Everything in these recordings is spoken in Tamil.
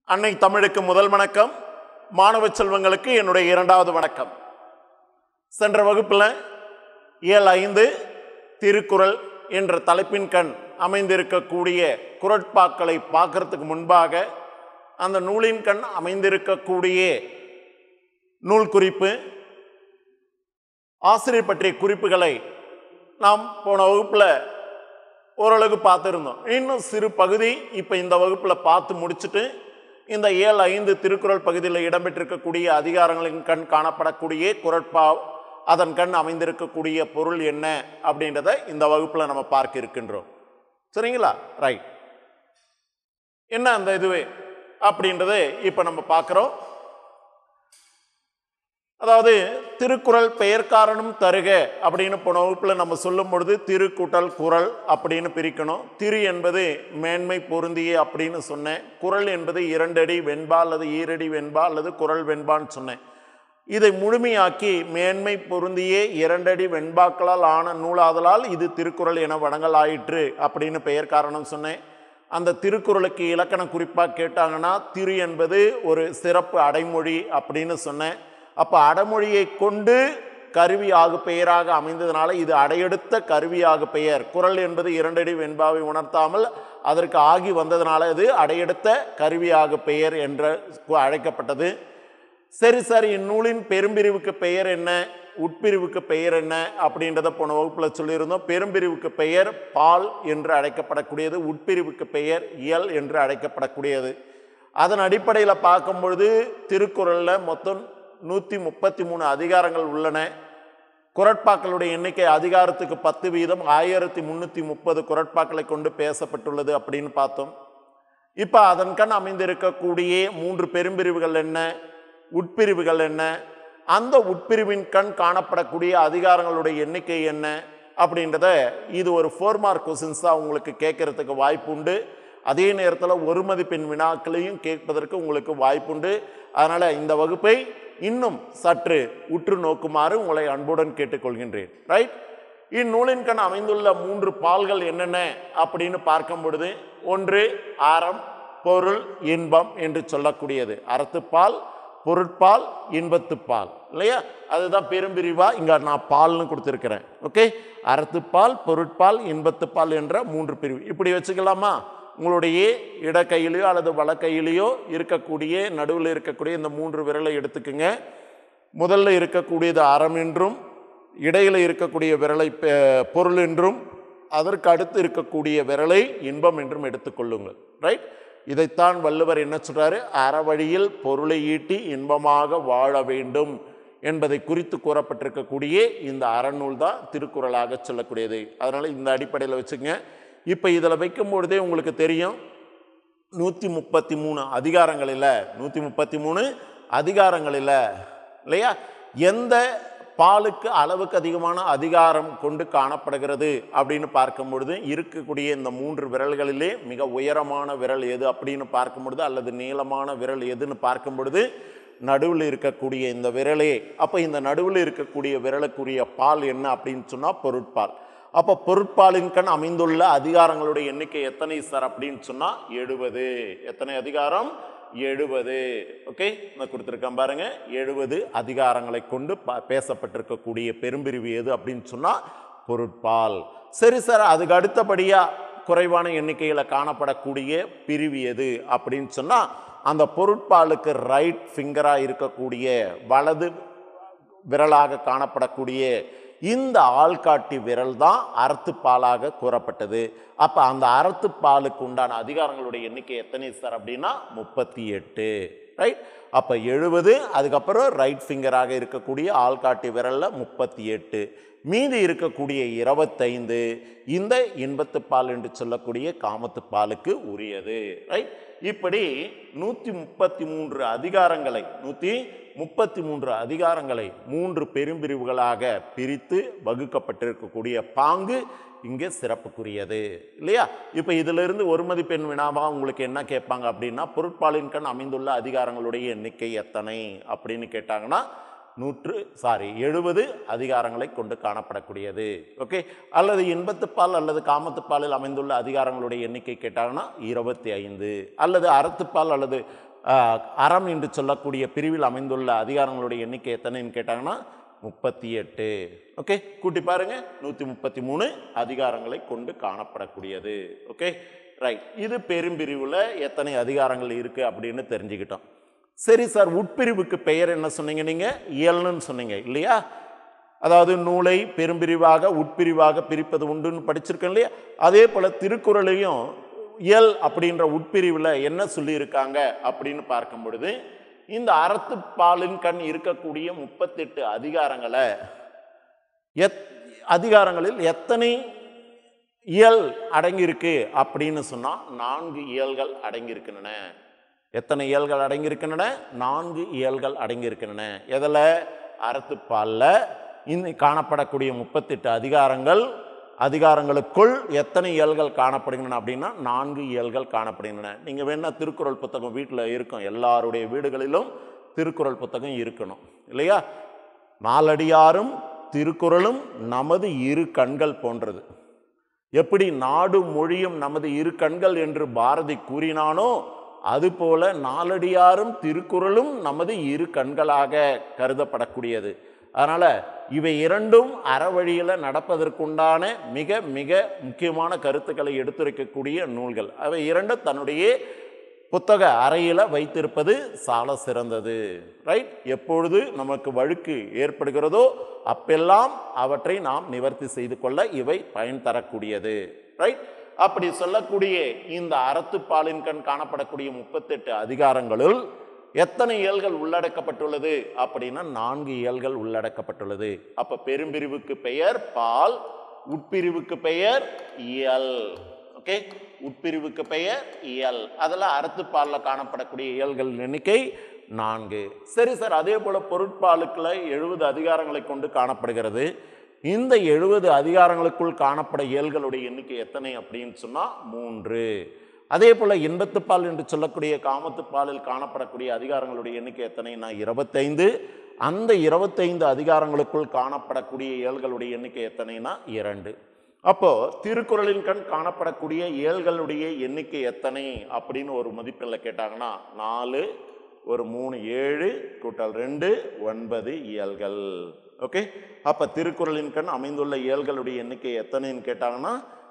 அன்னை தமிழுக்கு முதல் வணக்கம் மாணவ செல்வங்களுக்கு என்னுடைய இரண்டாவது வணக்கம் சென்ற வகுப்பில் இயல் ஐந்து திருக்குறள் என்ற தலைப்பின் கண் அமைந்திருக்கக்கூடிய குரட்பாக்களை பார்க்கறதுக்கு முன்பாக அந்த நூலின் கண் அமைந்திருக்கக்கூடிய நூல் குறிப்பு ஆசிரியர் பற்றிய குறிப்புகளை நாம் போன வகுப்பில் ஓரளவுக்கு பார்த்துருந்தோம் இன்னும் சிறு பகுதி இப்போ இந்த வகுப்பில் பார்த்து முடிச்சுட்டு இந்த ஏழு ஐந்து திருக்குறள் பகுதியில் இடம்பெற்றிருக்கக்கூடிய அதிகாரங்களின் கண் காணப்படக்கூடிய குரட்பா அதன் கண் அமைந்திருக்கக்கூடிய பொருள் என்ன அப்படின்றத இந்த வகுப்பில் நம்ம பார்க்க இருக்கின்றோம் சரிங்களா ரைட் என்ன அந்த இதுவே அப்படின்றத இப்போ நம்ம பார்க்குறோம் அதாவது திருக்குறள் பெயர்காரணம் தருக அப்படின்னு போன வகுப்பில் நம்ம சொல்லும் பொழுது திருக்குட்டல் குறள் அப்படின்னு பிரிக்கணும் திரு என்பது மேன்மை பொருந்திய அப்படின்னு சொன்னேன் குறள் என்பது இரண்டடி வெண்பா அல்லது ஈரடி வெண்பா அல்லது குறள் வெண்பான்னு சொன்னேன் இதை முழுமையாக்கி மேன்மை பொருந்திய இரண்டடி வெண்பாக்களால் ஆன நூலாதலால் இது திருக்குறள் என வழங்கலாயிற்று அப்படின்னு பெயர் காரணம் சொன்னேன் அந்த திருக்குறளுக்கு இலக்கண குறிப்பாக கேட்டாங்கன்னா திரு என்பது ஒரு சிறப்பு அடைமொழி அப்படின்னு சொன்னேன் அப்போ அடைமொழியை கொண்டு கருவி ஆகு பெயராக அமைந்ததுனால இது அடையெடுத்த கருவியாகு பெயர் குரல் என்பது இரண்டடி வெண்பாவை உணர்த்தாமல் அதற்கு ஆகி வந்ததுனால இது அடையெடுத்த கருவியாகு பெயர் என்று அழைக்கப்பட்டது சரி சார் இந்நூலின் பெரும்பிரிவுக்கு பெயர் என்ன உட்பிரிவுக்கு பெயர் என்ன அப்படின்றத போன வகுப்பில் சொல்லியிருந்தோம் பெரும்பிரிவுக்கு பெயர் பால் என்று அழைக்கப்படக்கூடியது உட்பிரிவுக்கு பெயர் இயல் என்று அழைக்கப்படக்கூடியது அதன் அடிப்படையில் பார்க்கும் பொழுது திருக்குறளில் மொத்தம் நூற்றி முப்பத்தி மூணு அதிகாரங்கள் உள்ளன குரட்பாக்களுடைய எண்ணிக்கை அதிகாரத்துக்கு பத்து வீதம் ஆயிரத்தி முந்நூற்றி முப்பது குரட்பாக்களை கொண்டு பேசப்பட்டுள்ளது அப்படின்னு பார்த்தோம் இப்போ அதன் கண் அமைந்திருக்கக்கூடிய மூன்று பெரும்பிரிவுகள் என்ன உட்பிரிவுகள் என்ன அந்த உட்பிரிவின் கண் காணப்படக்கூடிய அதிகாரங்களுடைய எண்ணிக்கை என்ன அப்படின்றத இது ஒரு ஃபோர் மார்க் கொஸ்டின்ஸாக உங்களுக்கு கேட்கறதுக்கு வாய்ப்பு உண்டு அதே நேரத்தில் ஒரு மதிப்பெண் வினாக்களையும் கேட்பதற்கு உங்களுக்கு வாய்ப்புண்டு அதனால் இந்த வகுப்பை இன்னும் சற்று உற்று நோக்குமாறு உங்களை அன்புடன் கேட்டுக்கொள்கின்றேன் ரைட் இந்நூலின் கண் அமைந்துள்ள மூன்று பால்கள் என்னென்ன அப்படின்னு பார்க்கும் பொழுது ஒன்று அறம் பொருள் இன்பம் என்று சொல்லக்கூடியது அறத்துப்பால் பொருட்பால் இன்பத்துப்பால் இல்லையா அதுதான் பெரும்பிரிவா இங்கே நான் பால்னு கொடுத்துருக்கிறேன் ஓகே அறத்துப்பால் பொருட்பால் இன்பத்துப்பால் என்ற மூன்று பிரிவு இப்படி வச்சுக்கலாமா உங்களுடைய இடக்கையிலையோ அல்லது வலக்கையிலையோ இருக்கக்கூடிய நடுவில் இருக்கக்கூடிய இந்த மூன்று விரலை எடுத்துக்குங்க முதல்ல இருக்கக்கூடியது அறம் என்றும் இடையில் இருக்கக்கூடிய விரலை பொருள் என்றும் அதற்கு அடுத்து இருக்கக்கூடிய விரலை இன்பம் என்றும் எடுத்துக்கொள்ளுங்கள் ரைட் இதைத்தான் வள்ளுவர் என்ன சொல்றாரு அறவழியில் பொருளை ஈட்டி இன்பமாக வாழ வேண்டும் என்பதை குறித்து கூறப்பட்டிருக்கக்கூடிய இந்த அறநூல் தான் திருக்குறளாக சொல்லக்கூடியது அதனால் இந்த அடிப்படையில் வச்சுங்க இப்போ இதில் வைக்கும் பொழுதே உங்களுக்கு தெரியும் நூற்றி முப்பத்தி மூணு அதிகாரங்களில் நூற்றி முப்பத்தி மூணு அதிகாரங்களில் இல்லையா எந்த பாலுக்கு அளவுக்கு அதிகமான அதிகாரம் கொண்டு காணப்படுகிறது அப்படின்னு பார்க்கும் பொழுது இருக்கக்கூடிய இந்த மூன்று விரல்களிலே மிக உயரமான விரல் எது அப்படின்னு பார்க்கும் பொழுது அல்லது நீளமான விரல் எதுன்னு பார்க்கும் பொழுது நடுவில் இருக்கக்கூடிய இந்த விரலே அப்போ இந்த நடுவில் இருக்கக்கூடிய விரலுக்குரிய பால் என்ன அப்படின்னு சொன்னால் பொருட்பால் அப்போ பொருட்பாலின் கண் அமைந்துள்ள அதிகாரங்களுடைய எண்ணிக்கை எத்தனை சார் அப்படின்னு சொன்னால் எழுபது எத்தனை அதிகாரம் எழுபது ஓகே நான் கொடுத்துருக்கேன் பாருங்க எழுபது அதிகாரங்களை கொண்டு ப பேசப்பட்டிருக்கக்கூடிய பெரும்பிரிவு எது அப்படின்னு சொன்னால் பொருட்பால் சரி சார் அதுக்கு அடுத்தபடியாக குறைவான எண்ணிக்கையில் காணப்படக்கூடிய பிரிவு எது அப்படின்னு சொன்னால் அந்த பொருட்பாலுக்கு ரைட் ஃபிங்கராக இருக்கக்கூடிய வலது விரலாக காணப்படக்கூடிய இந்த ஆள்காட்டி விரல் தான் அறத்துப்பாலாக கூறப்பட்டது அப்போ அந்த அறத்துப்பாலுக்கு உண்டான அதிகாரங்களுடைய எண்ணிக்கை எத்தனை சார் அப்படின்னா முப்பத்தி எட்டு ரைட் அப்போ எழுபது அதுக்கப்புறம் ரைட் ஃபிங்கராக இருக்கக்கூடிய ஆள்காட்டி விரலில் முப்பத்தி எட்டு மீதி இருக்கக்கூடிய இருபத்தைந்து இந்த இன்பத்துப்பால் என்று சொல்லக்கூடிய காமத்துப்பாலுக்கு உரியது ரைட் இப்படி நூற்றி முப்பத்தி மூன்று அதிகாரங்களை நூற்றி முப்பத்தி மூன்று அதிகாரங்களை மூன்று பெரும்பிரிவுகளாக பிரித்து வகுக்கப்பட்டிருக்கக்கூடிய பாங்கு இங்கே சிறப்புக்குரியது இல்லையா இப்போ இதிலிருந்து ஒரு மதிப்பெண் வினாவாக உங்களுக்கு என்ன கேட்பாங்க அப்படின்னா பொருட்பாலின் கண் அமைந்துள்ள அதிகாரங்களுடைய எண்ணிக்கை எத்தனை அப்படின்னு கேட்டாங்கன்னா நூற்று சாரி எழுபது அதிகாரங்களை கொண்டு காணப்படக்கூடியது ஓகே அல்லது இன்பத்துப்பால் அல்லது காமத்துப்பாலில் அமைந்துள்ள அதிகாரங்களுடைய எண்ணிக்கை கேட்டாங்கன்னா இருபத்தி ஐந்து அல்லது அறத்துப்பால் அல்லது ஆஹ், அறம் என்று சொல்லக்கூடிய பிரிவில் அமைந்துள்ள அதிகாரங்களுடைய எண்ணிக்கை எத்தனைன்னு கேட்டாங்கன்னா முப்பத்தி எட்டு ஓகே கூட்டி பாருங்க நூற்றி முப்பத்தி மூணு அதிகாரங்களை கொண்டு காணப்படக்கூடியது ஓகே ரைட் இது பெரும்பிரிவில் எத்தனை அதிகாரங்கள் இருக்குது அப்படின்னு தெரிஞ்சுக்கிட்டோம் சரி சார் உட்பிரிவுக்கு பெயர் என்ன சொன்னீங்க நீங்கள் இயல்னு சொன்னீங்க இல்லையா அதாவது நூலை பெரும்பிரிவாக உட்பிரிவாக பிரிப்பது உண்டுன்னு படிச்சிருக்கோம் இல்லையா அதே போல் திருக்குறளையும் இயல் அப்படின்ற உட்பிரிவில் என்ன சொல்லியிருக்காங்க அப்படின்னு பார்க்கும் பொழுது இந்த அறத்துப்பாலின் கண் இருக்கக்கூடிய முப்பத்தெட்டு அதிகாரங்களை எத் அதிகாரங்களில் எத்தனை இயல் அடங்கியிருக்கு அப்படின்னு சொன்னால் நான்கு இயல்கள் அடங்கியிருக்கின்றன எத்தனை இயல்கள் அடங்கியிருக்கின்றன நான்கு இயல்கள் அடங்கியிருக்கின்றன எதில் அறத்துப்பாலில் இந்த காணப்படக்கூடிய முப்பத்தெட்டு அதிகாரங்கள் அதிகாரங்களுக்குள் எத்தனை இயல்கள் காணப்படுகின்றன அப்படின்னா நான்கு இயல்கள் காணப்படுகின்றன நீங்கள் வேணா திருக்குறள் புத்தகம் வீட்டில் இருக்கும் எல்லாருடைய வீடுகளிலும் திருக்குறள் புத்தகம் இருக்கணும் இல்லையா நாலடியாரும் திருக்குறளும் நமது இரு கண்கள் போன்றது எப்படி நாடு மொழியும் நமது இரு கண்கள் என்று பாரதி கூறினானோ அதுபோல நாலடியாரும் திருக்குறளும் நமது இரு கண்களாக கருதப்படக்கூடியது அதனால் இவை இரண்டும் அறவழியில் நடப்பதற்குண்டான மிக மிக முக்கியமான கருத்துக்களை எடுத்துரைக்கக்கூடிய நூல்கள் அவை இரண்டும் தன்னுடைய புத்தக அறையில் வைத்திருப்பது சால சிறந்தது ரைட் எப்பொழுது நமக்கு வழுக்கு ஏற்படுகிறதோ அப்பெல்லாம் அவற்றை நாம் நிவர்த்தி செய்து கொள்ள இவை பயன் தரக்கூடியது ரைட் அப்படி சொல்லக்கூடிய இந்த அறத்துப்பாலின் கண் காணப்படக்கூடிய முப்பத்தெட்டு அதிகாரங்களுள் எத்தனை இயல்கள் உள்ளடக்கப்பட்டுள்ளது அப்படின்னா நான்கு இயல்கள் உள்ளடக்கப்பட்டுள்ளது அப்ப பெரும்பிரிவுக்கு பெயர் பால் உட்பிரிவுக்கு பெயர் இயல் ஓகே உட்பிரிவுக்கு பெயர் இயல் அதில் அறத்துப்பாலில் காணப்படக்கூடிய இயல்கள் எண்ணிக்கை நான்கு சரி சார் அதே போல் பொருட்பாலுக்குள்ள எழுபது அதிகாரங்களை கொண்டு காணப்படுகிறது இந்த எழுபது அதிகாரங்களுக்குள் காணப்பட இயல்களுடைய எண்ணிக்கை எத்தனை அப்படின்னு சொன்னால் மூன்று அதே போல் இன்பத்துப்பால் என்று சொல்லக்கூடிய காமத்துப்பாலில் காணப்படக்கூடிய அதிகாரங்களுடைய எண்ணிக்கை எத்தனைனா இருபத்தைந்து அந்த இருபத்தைந்து அதிகாரங்களுக்குள் காணப்படக்கூடிய இயல்களுடைய எண்ணிக்கை எத்தனைனா இரண்டு அப்போ திருக்குறளின் கண் காணப்படக்கூடிய இயல்களுடைய எண்ணிக்கை எத்தனை அப்படின்னு ஒரு மதிப்பெண்ணில் கேட்டாங்கன்னா நாலு ஒரு மூணு ஏழு கூட்டல் ரெண்டு ஒன்பது இயல்கள் ஓகே அப்போ திருக்குறளின் கண் அமைந்துள்ள இயல்களுடைய எண்ணிக்கை எத்தனைன்னு கேட்டாங்கன்னா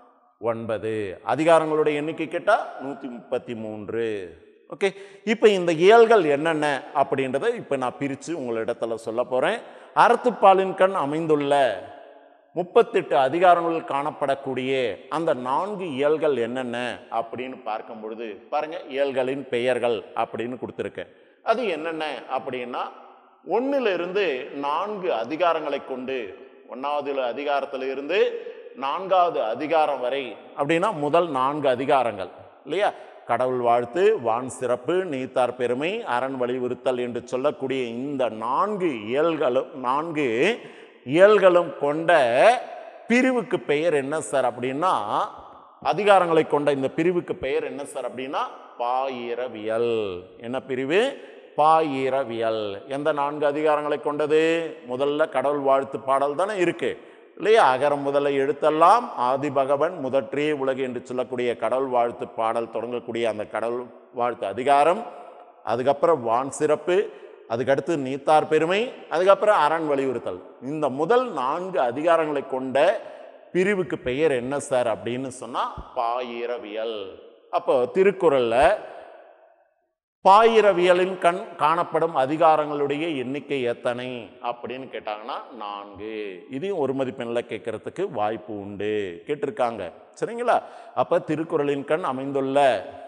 ஒன்பது அதிகாரங்களுடைய எண்ணிக்கை கேட்டால் நூற்றி முப்பத்தி மூன்று ஓகே இப்போ இந்த இயல்கள் என்னென்ன அப்படின்றத இப்போ நான் பிரித்து உங்களிடத்துல சொல்ல போகிறேன் அறத்துப்பாலின் கண் அமைந்துள்ள முப்பத்தெட்டு அதிகாரங்களில் காணப்படக்கூடிய அந்த நான்கு இயல்கள் என்னென்ன அப்படின்னு பார்க்கும் பொழுது பாருங்க இயல்களின் பெயர்கள் அப்படின்னு கொடுத்துருக்கேன் அது என்னென்ன அப்படின்னா ஒன்றிலிருந்து நான்கு அதிகாரங்களை கொண்டு ஒன்றாவது அதிகாரத்தில் இருந்து நான்காவது அதிகாரம் வரை அப்படின்னா முதல் நான்கு அதிகாரங்கள் இல்லையா கடவுள் வாழ்த்து வான் சிறப்பு நீத்தார் பெருமை அரண் வலியுறுத்தல் என்று சொல்லக்கூடிய இந்த நான்கு இயல்களும் நான்கு இயல்களும் கொண்ட பிரிவுக்கு பெயர் என்ன சார் அப்படின்னா அதிகாரங்களை கொண்ட இந்த பிரிவுக்கு பெயர் என்ன சார் அப்படின்னா பாயிரவியல் என்ன பிரிவு பாயிரவியல் எந்த நான்கு அதிகாரங்களை கொண்டது முதல்ல கடவுள் வாழ்த்து பாடல் தானே இருக்கு இல்லையா அகரம் முதல்ல எழுத்தெல்லாம் ஆதி பகவன் முதற்றே உலகு என்று சொல்லக்கூடிய கடவுள் வாழ்த்து பாடல் தொடங்கக்கூடிய அந்த கடவுள் வாழ்த்து அதிகாரம் அதுக்கப்புறம் வான் சிறப்பு அதுக்கடுத்து நீத்தார் பெருமை அதுக்கப்புறம் அரண் வலியுறுத்தல் இந்த முதல் நான்கு அதிகாரங்களை கொண்ட பிரிவுக்கு பெயர் என்ன சார் அப்படின்னு சொன்னால் பாயிரவியல் அப்போ திருக்குறளில் பாயிரவியலின் கண் காணப்படும் அதிகாரங்களுடைய எண்ணிக்கை எத்தனை அப்படின்னு கேட்டாங்கன்னா நான்கு இதையும் ஒரு மதிப்பெண்ணில் கேட்கறதுக்கு வாய்ப்பு உண்டு கேட்டிருக்காங்க சரிங்களா அப்போ திருக்குறளின் கண் அமைந்துள்ள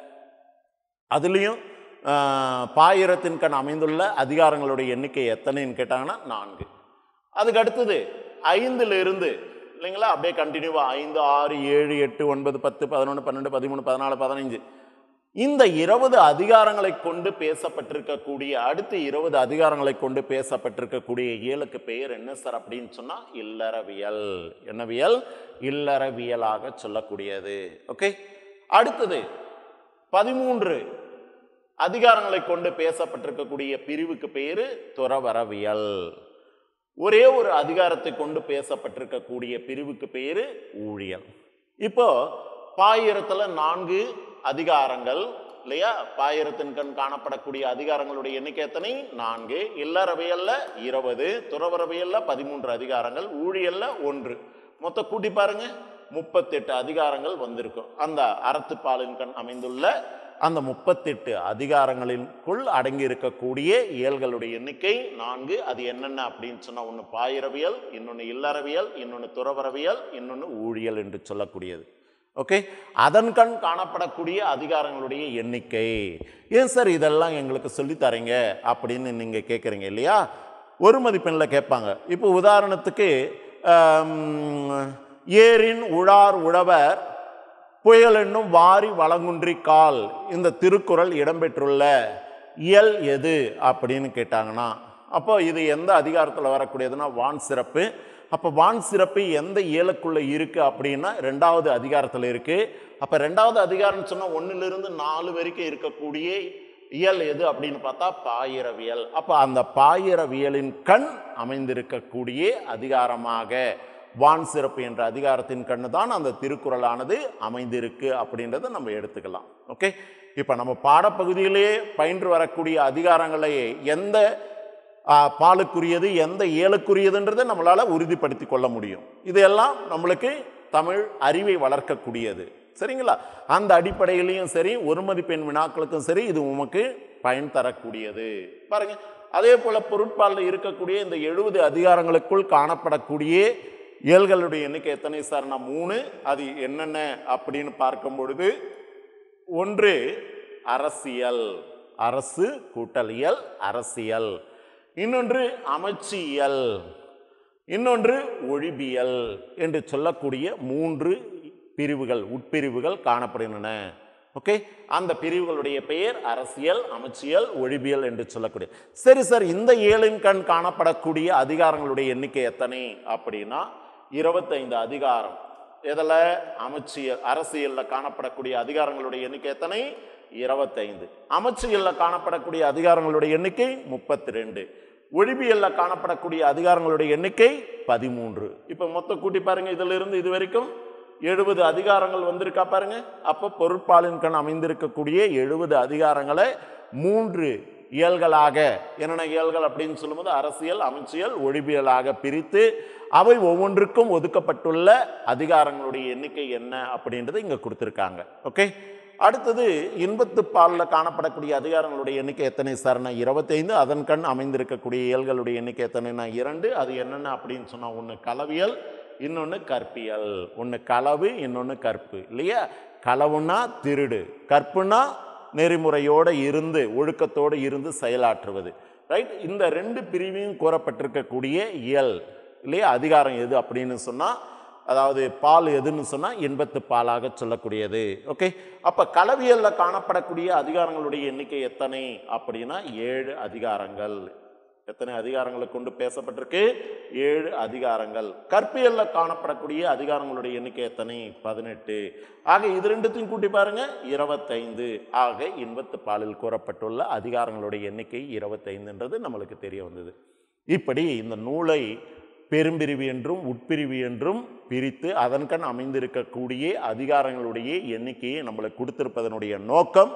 அதுலேயும் பாயிரத்தின் கண் அமைந்துள்ள அதிகாரங்களுடைய எண்ணிக்கை எத்தனைன்னு கேட்டாங்கன்னா நான்கு அதுக்கு அடுத்தது ஐந்துல இருந்து இல்லைங்களா அப்படியே கண்டினியூவாக ஐந்து ஆறு ஏழு எட்டு ஒன்பது பத்து பதினொன்று பன்னெண்டு பதிமூணு பதினாலு பதினஞ்சு இந்த இருபது அதிகாரங்களை கொண்டு பேசப்பட்டிருக்கக்கூடிய அடுத்து இருபது அதிகாரங்களை கொண்டு பேசப்பட்டிருக்கக்கூடிய இயலுக்கு பெயர் என்ன சார் அப்படின்னு சொன்னா இல்லறவியல் என்னவியல் இல்லறவியலாக சொல்லக்கூடியது ஓகே அடுத்தது பதிமூன்று அதிகாரங்களை கொண்டு பேசப்பட்டிருக்கக்கூடிய பிரிவுக்கு பெயரு துறவரவியல் ஒரே ஒரு அதிகாரத்தை கொண்டு பேசப்பட்டிருக்கக்கூடிய பிரிவுக்கு பெயரு ஊழியல் இப்போ பாயிரத்தில் நான்கு அதிகாரங்கள் இல்லையா பாயிரத்தின் கண் காணப்படக்கூடிய அதிகாரங்களுடைய எண்ணிக்கை எத்தனை நான்கு இல்லறவியல்ல இருபது துறவரவியல்ல பதிமூன்று அதிகாரங்கள் ஊழியல்ல ஒன்று மொத்த கூட்டி பாருங்க முப்பத்தெட்டு அதிகாரங்கள் வந்திருக்கும் அந்த அறத்துப்பாலின் கண் அமைந்துள்ள அந்த முப்பத்தெட்டு அதிகாரங்களின்குள் அடங்கி இருக்கக்கூடிய இயல்களுடைய எண்ணிக்கை நான்கு அது என்னென்ன அப்படின்னு சொன்னா ஒன்று பாயிரவியல் இன்னொன்று இல்லறவியல் இன்னொன்று துறவரவியல் இன்னொன்று ஊழியல் என்று சொல்லக்கூடியது ஓகே அதன் கண் காணப்படக்கூடிய அதிகாரங்களுடைய எண்ணிக்கை ஏன் சார் இதெல்லாம் எங்களுக்கு சொல்லித் தரீங்க அப்படின்னு நீங்கள் கேட்குறீங்க இல்லையா ஒரு மதிப்பெண்ணில் கேட்பாங்க இப்போ உதாரணத்துக்கு ஆம், ஏரின் உழார் உழவர் புயல் என்னும் வாரி வளங்குன்றி கால் இந்த திருக்குறள் இடம்பெற்றுள்ள இயல் எது அப்படின்னு கேட்டாங்கன்னா அப்போ இது எந்த அதிகாரத்தில் வரக்கூடியதுன்னா வான் சிறப்பு அப்போ வான் சிறப்பு எந்த இயலுக்குள்ள இருக்கு அப்படின்னா ரெண்டாவது அதிகாரத்தில் இருக்கு அப்போ ரெண்டாவது அதிகாரம்னு சொன்னால் ஒன்றிலிருந்து நாலு வரைக்கும் இருக்கக்கூடிய இயல் எது அப்படின்னு பார்த்தா பாயிரவியல் அப்போ அந்த பாயிரவியலின் கண் அமைந்திருக்கக்கூடிய அதிகாரமாக வான் சிறப்பு என்ற அதிகாரத்தின் கண்ணு தான் அந்த திருக்குறளானது அமைந்திருக்கு அப்படின்றத நம்ம எடுத்துக்கலாம் ஓகே இப்போ நம்ம பாடப்பகுதியிலே பயின்று வரக்கூடிய அதிகாரங்களை எந்த ஆ, பாலுக்குரியது எந்த ஏழுக்குரியதுன்றதை நம்மளால் உறுதிப்படுத்தி கொள்ள முடியும் இதெல்லாம் நம்மளுக்கு தமிழ் அறிவை வளர்க்கக்கூடியது சரிங்களா அந்த அடிப்படையிலையும் சரி ஒரு மதிப்பெண் வினாக்களுக்கும் சரி இது உமக்கு பயன் தரக்கூடியது பாருங்க அதே போல பொருட்பாலில் இருக்கக்கூடிய இந்த எழுபது அதிகாரங்களுக்குள் காணப்படக்கூடிய இயல்களுடைய எண்ணிக்கை எத்தனை சார்னா மூணு அது என்னென்ன அப்படின்னு பார்க்கும் பொழுது ஒன்று அரசியல் அரசு கூட்டலியல் அரசியல் இன்னொன்று அமைச்சியல் இன்னொன்று ஒழிபியல் என்று சொல்லக்கூடிய மூன்று பிரிவுகள் உட்பிரிவுகள் காணப்படுகின்றன ஓகே அந்த பிரிவுகளுடைய பெயர் அரசியல் அமைச்சியல் ஒழிபியல் என்று சொல்லக்கூடிய சரி சார் இந்த ஏழின் கண் காணப்படக்கூடிய அதிகாரங்களுடைய எண்ணிக்கை எத்தனை அப்படின்னா இருபத்தைந்து அதிகாரம் இதில் அமைச்சியல் அரசியலில் காணப்படக்கூடிய அதிகாரங்களுடைய எண்ணிக்கை எத்தனை இருபத்தைந்து அமைச்சியலில் காணப்படக்கூடிய அதிகாரங்களுடைய எண்ணிக்கை முப்பத்தி ரெண்டு ஒழிபியலில் காணப்படக்கூடிய அதிகாரங்களுடைய எண்ணிக்கை பதிமூன்று இப்போ மொத்த கூட்டி பாருங்க இதிலிருந்து இது வரைக்கும் எழுபது அதிகாரங்கள் வந்திருக்கா பாருங்க அப்போ பொருட்பாலின் கண் அமைந்திருக்கக்கூடிய எழுபது அதிகாரங்களை மூன்று இயல்களாக என்னென்ன இயல்கள் அப்படின்னு சொல்லும்போது அரசியல் அமைச்சியல் ஒழிபியலாக பிரித்து அவை ஒவ்வொன்றுக்கும் ஒதுக்கப்பட்டுள்ள அதிகாரங்களுடைய எண்ணிக்கை என்ன அப்படின்றது இங்கே கொடுத்துருக்காங்க ஓகே அடுத்தது இன்பத்து பாலில் காணப்படக்கூடிய அதிகாரங்களுடைய எண்ணிக்கை எத்தனை சார்னா இருபத்தைந்து அதன் கண் அமைந்திருக்கக்கூடிய இயல்களுடைய எண்ணிக்கை எத்தனைனா இரண்டு அது என்னென்ன அப்படின்னு சொன்னால் ஒன்று கலவியல் இன்னொன்று கற்பியல் ஒன்று களவு இன்னொன்று கற்பு இல்லையா களவுன்னா திருடு கற்புனா நெறிமுறையோடு இருந்து ஒழுக்கத்தோடு இருந்து செயலாற்றுவது ரைட் இந்த ரெண்டு பிரிவையும் கூறப்பட்டிருக்கக்கூடிய இயல் இல்லையா அதிகாரம் எது அப்படின்னு சொன்னால் அதாவது பால் எதுன்னு சொன்னால் இன்பத்து பாலாக சொல்லக்கூடியது ஓகே அப்போ களவியலில் காணப்படக்கூடிய அதிகாரங்களுடைய எண்ணிக்கை எத்தனை அப்படின்னா ஏழு அதிகாரங்கள் எத்தனை அதிகாரங்களை கொண்டு பேசப்பட்டிருக்கு ஏழு அதிகாரங்கள் கற்பியல்ல காணப்படக்கூடிய அதிகாரங்களுடைய எண்ணிக்கை எத்தனை பதினெட்டு ஆக இது ரெண்டுத்தையும் கூட்டி பாருங்க இருபத்தைந்து ஆக இன்பத்து பாலில் கூறப்பட்டுள்ள அதிகாரங்களுடைய எண்ணிக்கை இருபத்தைந்துன்றது நம்மளுக்கு தெரிய வந்தது இப்படி இந்த நூலை பெரும்பிரிவு என்றும் உட்பிரிவு என்றும் பிரித்து அதன்கண் அமைந்திருக்கக்கூடிய அதிகாரங்களுடைய எண்ணிக்கையை நம்மளுக்கு கொடுத்திருப்பதனுடைய நோக்கம்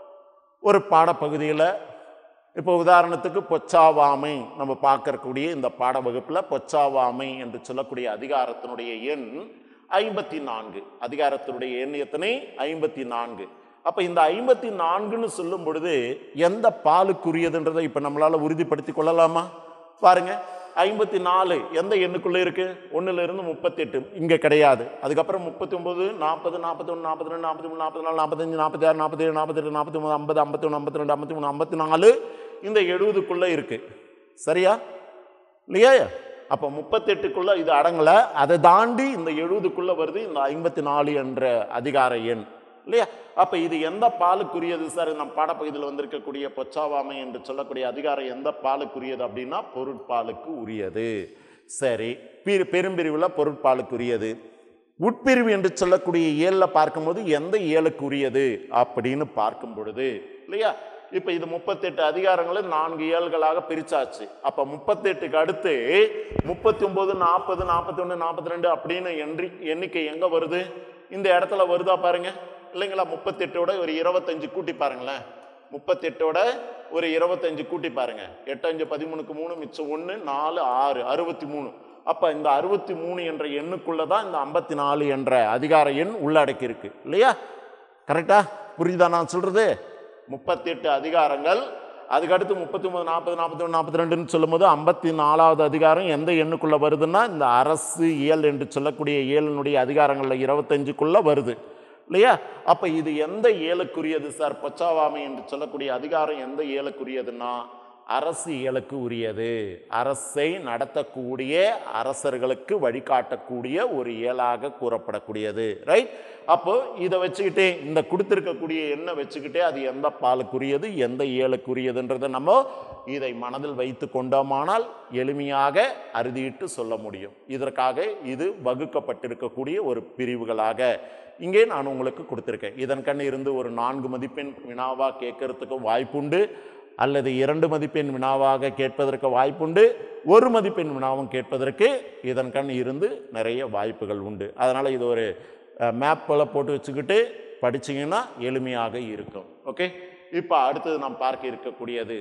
ஒரு பாடப்பகுதியில் இப்போ உதாரணத்துக்கு பொச்சாவாமை நம்ம பார்க்கக்கூடிய இந்த பாட வகுப்பில் பொச்சாவாமை என்று சொல்லக்கூடிய அதிகாரத்தினுடைய எண் ஐம்பத்தி நான்கு அதிகாரத்தினுடைய எண் எத்தனை ஐம்பத்தி நான்கு அப்போ இந்த ஐம்பத்தி நான்குன்னு சொல்லும் பொழுது எந்த பாலுக்குரியதுன்றதை இப்போ நம்மளால் உறுதிப்படுத்தி கொள்ளலாமா பாருங்க ஐம்பத்தி நாலு எந்த எண்ணுக்குள்ளே இருக்கு ஒன்றுல இருந்து முப்பத்தெட்டு இங்கே கிடையாது அதுக்கப்புறம் முப்பத்தி ஒன்பது நாற்பது நாற்பத்தொன்று நாற்பத்தி ரெண்டு நாற்பத்தி மூணு நாற்பத்தி நாலு நாற்பத்தஞ்சு நாற்பத்தி ஆறு நாற்பத்தேழு நாற்பத்தெட்டு நாற்பத்தி மூணு ஐம்பது ஐம்பத்தி ஒன்று ஐம்பத்தி ரெண்டு ஐம்பத்தி மூணு ஐம்பத்தி நாலு இந்த எழுபதுக்குள்ளே இருக்கு சரியா இல்லையா அப்போ முப்பத்தெட்டுக்குள்ள இது அடங்கலை அதை தாண்டி இந்த எழுபதுக்குள்ள வருது இந்த ஐம்பத்தி நாலு என்ற அதிகார எண் இல்லையா அப்போ இது எந்த பாலுக்குரியது சார் நம் பாடப்பகுதியில் வந்திருக்கக்கூடிய பொச்சாவாமை என்று சொல்லக்கூடிய அதிகாரம் எந்த பாலுக்குரியது அப்படின்னா பொருட்பாலுக்கு உரியது சரி பிரி பெரும்பிரிவில் பொருட்பாலுக்குரியது உட்பிரிவு என்று சொல்லக்கூடிய ஏழில் பார்க்கும்போது எந்த ஏழுக்கு உரியது அப்படின்னு பார்க்கும் பொழுது இல்லையா இப்போ இது முப்பத்தெட்டு அதிகாரங்களை நான்கு ஏழ்களாக பிரிச்சாச்சு அப்போ முப்பத்தெட்டுக்கு அடுத்து முப்பத்தி ஒன்பது நாற்பது நாற்பத்தி ஒன்று நாற்பத்தி ரெண்டு அப்படின்னு எண்ணி எண்ணிக்கை எங்கே வருது இந்த இடத்துல வருதா பாருங்க இல்லைங்களா முப்பத்தெட்டோட ஒரு இருபத்தஞ்சு கூட்டி பாருங்களேன் முப்பத்தெட்டோட ஒரு இருபத்தஞ்சு கூட்டி பாருங்க எட்டு அஞ்சு பதிமூணுக்கு மூணு மிச்சம் ஒன்று நாலு ஆறு அறுபத்தி மூணு அப்போ இந்த அறுபத்தி மூணு என்ற எண்ணுக்குள்ள தான் இந்த ஐம்பத்தி நாலு என்ற அதிகார எண் உள்ளடக்கி இருக்கு இல்லையா கரெக்டா புரியுதா நான் சொல்றது முப்பத்தெட்டு அதிகாரங்கள் அதுக்கடுத்து முப்பத்தி ஒன்பது நாற்பது நாற்பத்தி ஒன்று நாற்பத்தி ரெண்டுன்னு சொல்லும்போது ஐம்பத்தி நாலாவது அதிகாரம் எந்த எண்ணுக்குள்ள வருதுன்னா இந்த அரசு இயல் என்று சொல்லக்கூடிய இயலினுடைய அதிகாரங்களில் இருபத்தஞ்சுக்குள்ள வருது இல்லையா அப்போ இது எந்த ஏழுக்குரியது சார் பொச்சாவாமை என்று சொல்லக்கூடிய அதிகாரம் எந்த ஏழுக்குரியதுன்னா அரசு இயலுக்கு உரியது அரசை நடத்தக்கூடிய அரசர்களுக்கு வழிகாட்டக்கூடிய ஒரு இயலாக கூறப்படக்கூடியது ரைட் அப்போ இதை வச்சுக்கிட்டே இந்த கொடுத்திருக்கக்கூடிய எண்ணை வச்சுக்கிட்டே அது எந்த பாலுக்குரியது எந்த ஏழுக்குரியதுன்றதை நம்ம இதை மனதில் வைத்து கொண்டோமானால் எளிமையாக அறுதியிட்டு சொல்ல முடியும் இதற்காக இது வகுக்கப்பட்டிருக்கக்கூடிய ஒரு பிரிவுகளாக இங்கே நான் உங்களுக்கு கொடுத்துருக்கேன் இதன் கண் இருந்து ஒரு நான்கு மதிப்பெண் வினாவா கேட்கறதுக்கு வாய்ப்புண்டு அல்லது இரண்டு மதிப்பெண் வினாவாக கேட்பதற்கு வாய்ப்புண்டு ஒரு மதிப்பெண் வினாவும் கேட்பதற்கு இதன் கண் இருந்து நிறைய வாய்ப்புகள் உண்டு அதனால் இது ஒரு மேப் போல போட்டு வச்சுக்கிட்டு படிச்சீங்கன்னா எளிமையாக இருக்கும் ஓகே இப்போ அடுத்தது நாம் பார்க்க இருக்கக்கூடியது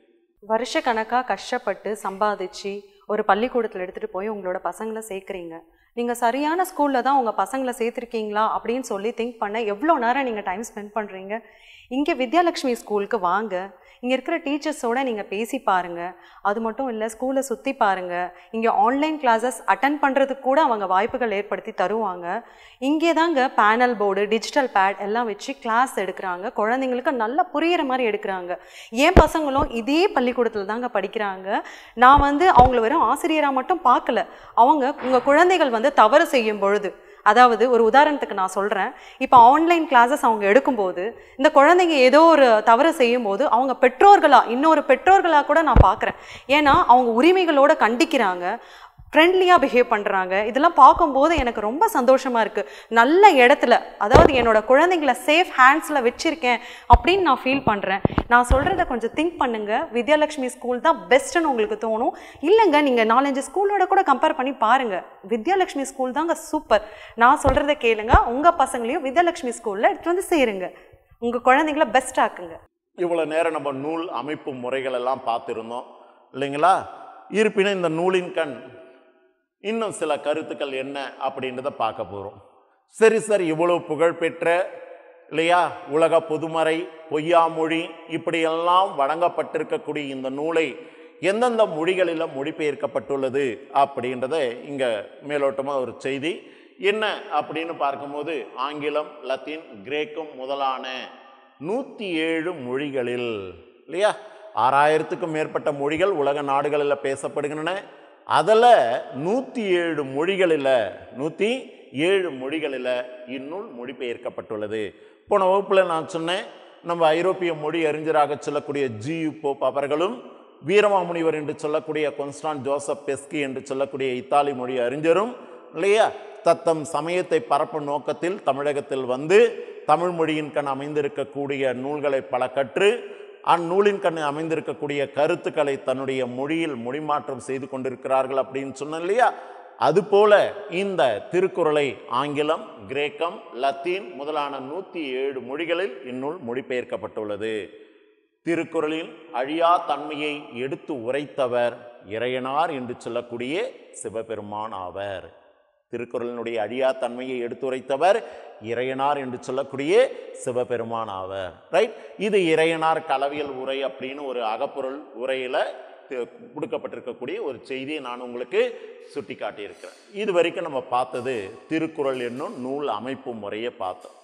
வருஷ கணக்கா கஷ்டப்பட்டு சம்பாதிச்சு ஒரு பள்ளிக்கூடத்தில் எடுத்துட்டு போய் உங்களோட பசங்களை சேர்க்குறீங்க நீங்க சரியான ஸ்கூல்ல தான் உங்க பசங்களை சேர்த்துருக்கீங்களா அப்படின்னு சொல்லி திங்க் பண்ண எவ்வளோ நேரம் நீங்க டைம் ஸ்பெண்ட் பண்றீங்க இங்க வித்யாலட்சுமி ஸ்கூலுக்கு வாங்க இங்க இருக்கிற டீச்சர்ஸோட நீங்க பேசி பாருங்க அது மட்டும் இல்லை ஸ்கூலை சுத்தி பாருங்க இங்க ஆன்லைன் கிளாஸஸ் அட்டன் பண்றதுக்கு கூட அவங்க வாய்ப்புகள் ஏற்படுத்தி தருவாங்க இங்கே தாங்க பேனல் போர்டு டிஜிட்டல் பேட் எல்லாம் வச்சு கிளாஸ் எடுக்கிறாங்க குழந்தைங்களுக்கு நல்லா புரியிற மாதிரி எடுக்கிறாங்க என் பசங்களும் இதே பள்ளிக்கூடத்தில் தாங்க படிக்கிறாங்க நான் வந்து அவங்கள வெறும் ஆசிரியராக மட்டும் பார்க்கல அவங்க உங்கள் குழந்தைகள் வந்து தவறு செய்யும் பொழுது அதாவது ஒரு உதாரணத்துக்கு நான் சொல்கிறேன் இப்போ ஆன்லைன் கிளாஸஸ் அவங்க எடுக்கும்போது இந்த குழந்தைங்க ஏதோ ஒரு தவறு செய்யும்போது அவங்க பெற்றோர்களா இன்னொரு பெற்றோர்களா கூட நான் பார்க்குறேன் ஏன்னா அவங்க உரிமைகளோட கண்டிக்கிறாங்க ஃப்ரெண்ட்லியாக பிஹேவ் பண்ணுறாங்க இதெல்லாம் பார்க்கும்போது எனக்கு ரொம்ப சந்தோஷமாக இருக்குது நல்ல இடத்துல அதாவது என்னோட குழந்தைங்கள சேஃப் ஹேண்ட்ஸில் வச்சுருக்கேன் அப்படின்னு நான் ஃபீல் பண்ணுறேன் நான் சொல்கிறத கொஞ்சம் திங்க் பண்ணுங்கள் வித்யாலட்சுமி ஸ்கூல் தான் பெஸ்ட்டுன்னு உங்களுக்கு தோணும் இல்லைங்க நீங்கள் நாலஞ்சு ஸ்கூலோட கூட கம்பேர் பண்ணி பாருங்கள் வித்யாலட்சுமி ஸ்கூல் தாங்க சூப்பர் நான் சொல்கிறத கேளுங்க உங்கள் பசங்களையும் வித்யாலட்சுமி ஸ்கூலில் எடுத்துகிட்டு வந்து சேருங்க உங்கள் குழந்தைங்கள பெஸ்ட் ஆக்குங்க இவ்வளோ நேரம் நம்ம நூல் அமைப்பு முறைகள் எல்லாம் பார்த்துருந்தோம் இல்லைங்களா இருப்பினும் இந்த நூலின் கண் இன்னும் சில கருத்துக்கள் என்ன அப்படின்றத பார்க்க போகிறோம் சரி சார் இவ்வளவு புகழ்பெற்ற இல்லையா உலக பொதுமறை பொய்யாமொழி இப்படியெல்லாம் வழங்கப்பட்டிருக்கக்கூடிய இந்த நூலை எந்தெந்த மொழிகளில் மொழிபெயர்க்கப்பட்டுள்ளது அப்படின்றத இங்கே மேலோட்டமாக ஒரு செய்தி என்ன அப்படின்னு பார்க்கும்போது ஆங்கிலம் லத்தீன் கிரேக்கம் முதலான நூற்றி ஏழு மொழிகளில் இல்லையா ஆறாயிரத்துக்கும் மேற்பட்ட மொழிகள் உலக நாடுகளில் பேசப்படுகின்றன அதில் நூற்றி ஏழு மொழிகளில் நூற்றி ஏழு மொழிகளில் இந்நூல் மொழிபெயர்க்கப்பட்டுள்ளது போன வகுப்பில் நான் சொன்னேன் நம்ம ஐரோப்பிய மொழி அறிஞராக சொல்லக்கூடிய ஜியு போப் அவர்களும் வீரமாமுனிவர் என்று சொல்லக்கூடிய கொன்ஸ்டான் ஜோசப் பெஸ்கி என்று சொல்லக்கூடிய இத்தாலி மொழி அறிஞரும் இல்லையா தத்தம் சமயத்தை பரப்பும் நோக்கத்தில் தமிழகத்தில் வந்து தமிழ் மொழியின் கண் அமைந்திருக்கக்கூடிய நூல்களை பல கற்று அந்நூலின் கண் அமைந்திருக்கக்கூடிய கருத்துக்களை தன்னுடைய மொழியில் மொழிமாற்றம் செய்து கொண்டிருக்கிறார்கள் அப்படின்னு சொன்னேன் இல்லையா அதுபோல இந்த திருக்குறளை ஆங்கிலம் கிரேக்கம் லத்தீன் முதலான நூற்றி ஏழு மொழிகளில் இந்நூல் மொழிபெயர்க்கப்பட்டுள்ளது திருக்குறளின் அழியா தன்மையை எடுத்து உரைத்தவர் இறையனார் என்று சொல்லக்கூடிய சிவபெருமான் ஆவர் திருக்குறளினுடைய அழியா தன்மையை எடுத்துரைத்தவர் இறையனார் என்று சொல்லக்கூடிய சிவபெருமான் ஆவர் ரைட் இது இறையனார் கலவியல் உரை அப்படின்னு ஒரு அகப்பொருள் உரையில் கொடுக்கப்பட்டிருக்கக்கூடிய ஒரு செய்தியை நான் உங்களுக்கு சுட்டி காட்டியிருக்கிறேன் இது வரைக்கும் நம்ம பார்த்தது திருக்குறள் என்னும் நூல் அமைப்பு முறையை பார்த்தோம்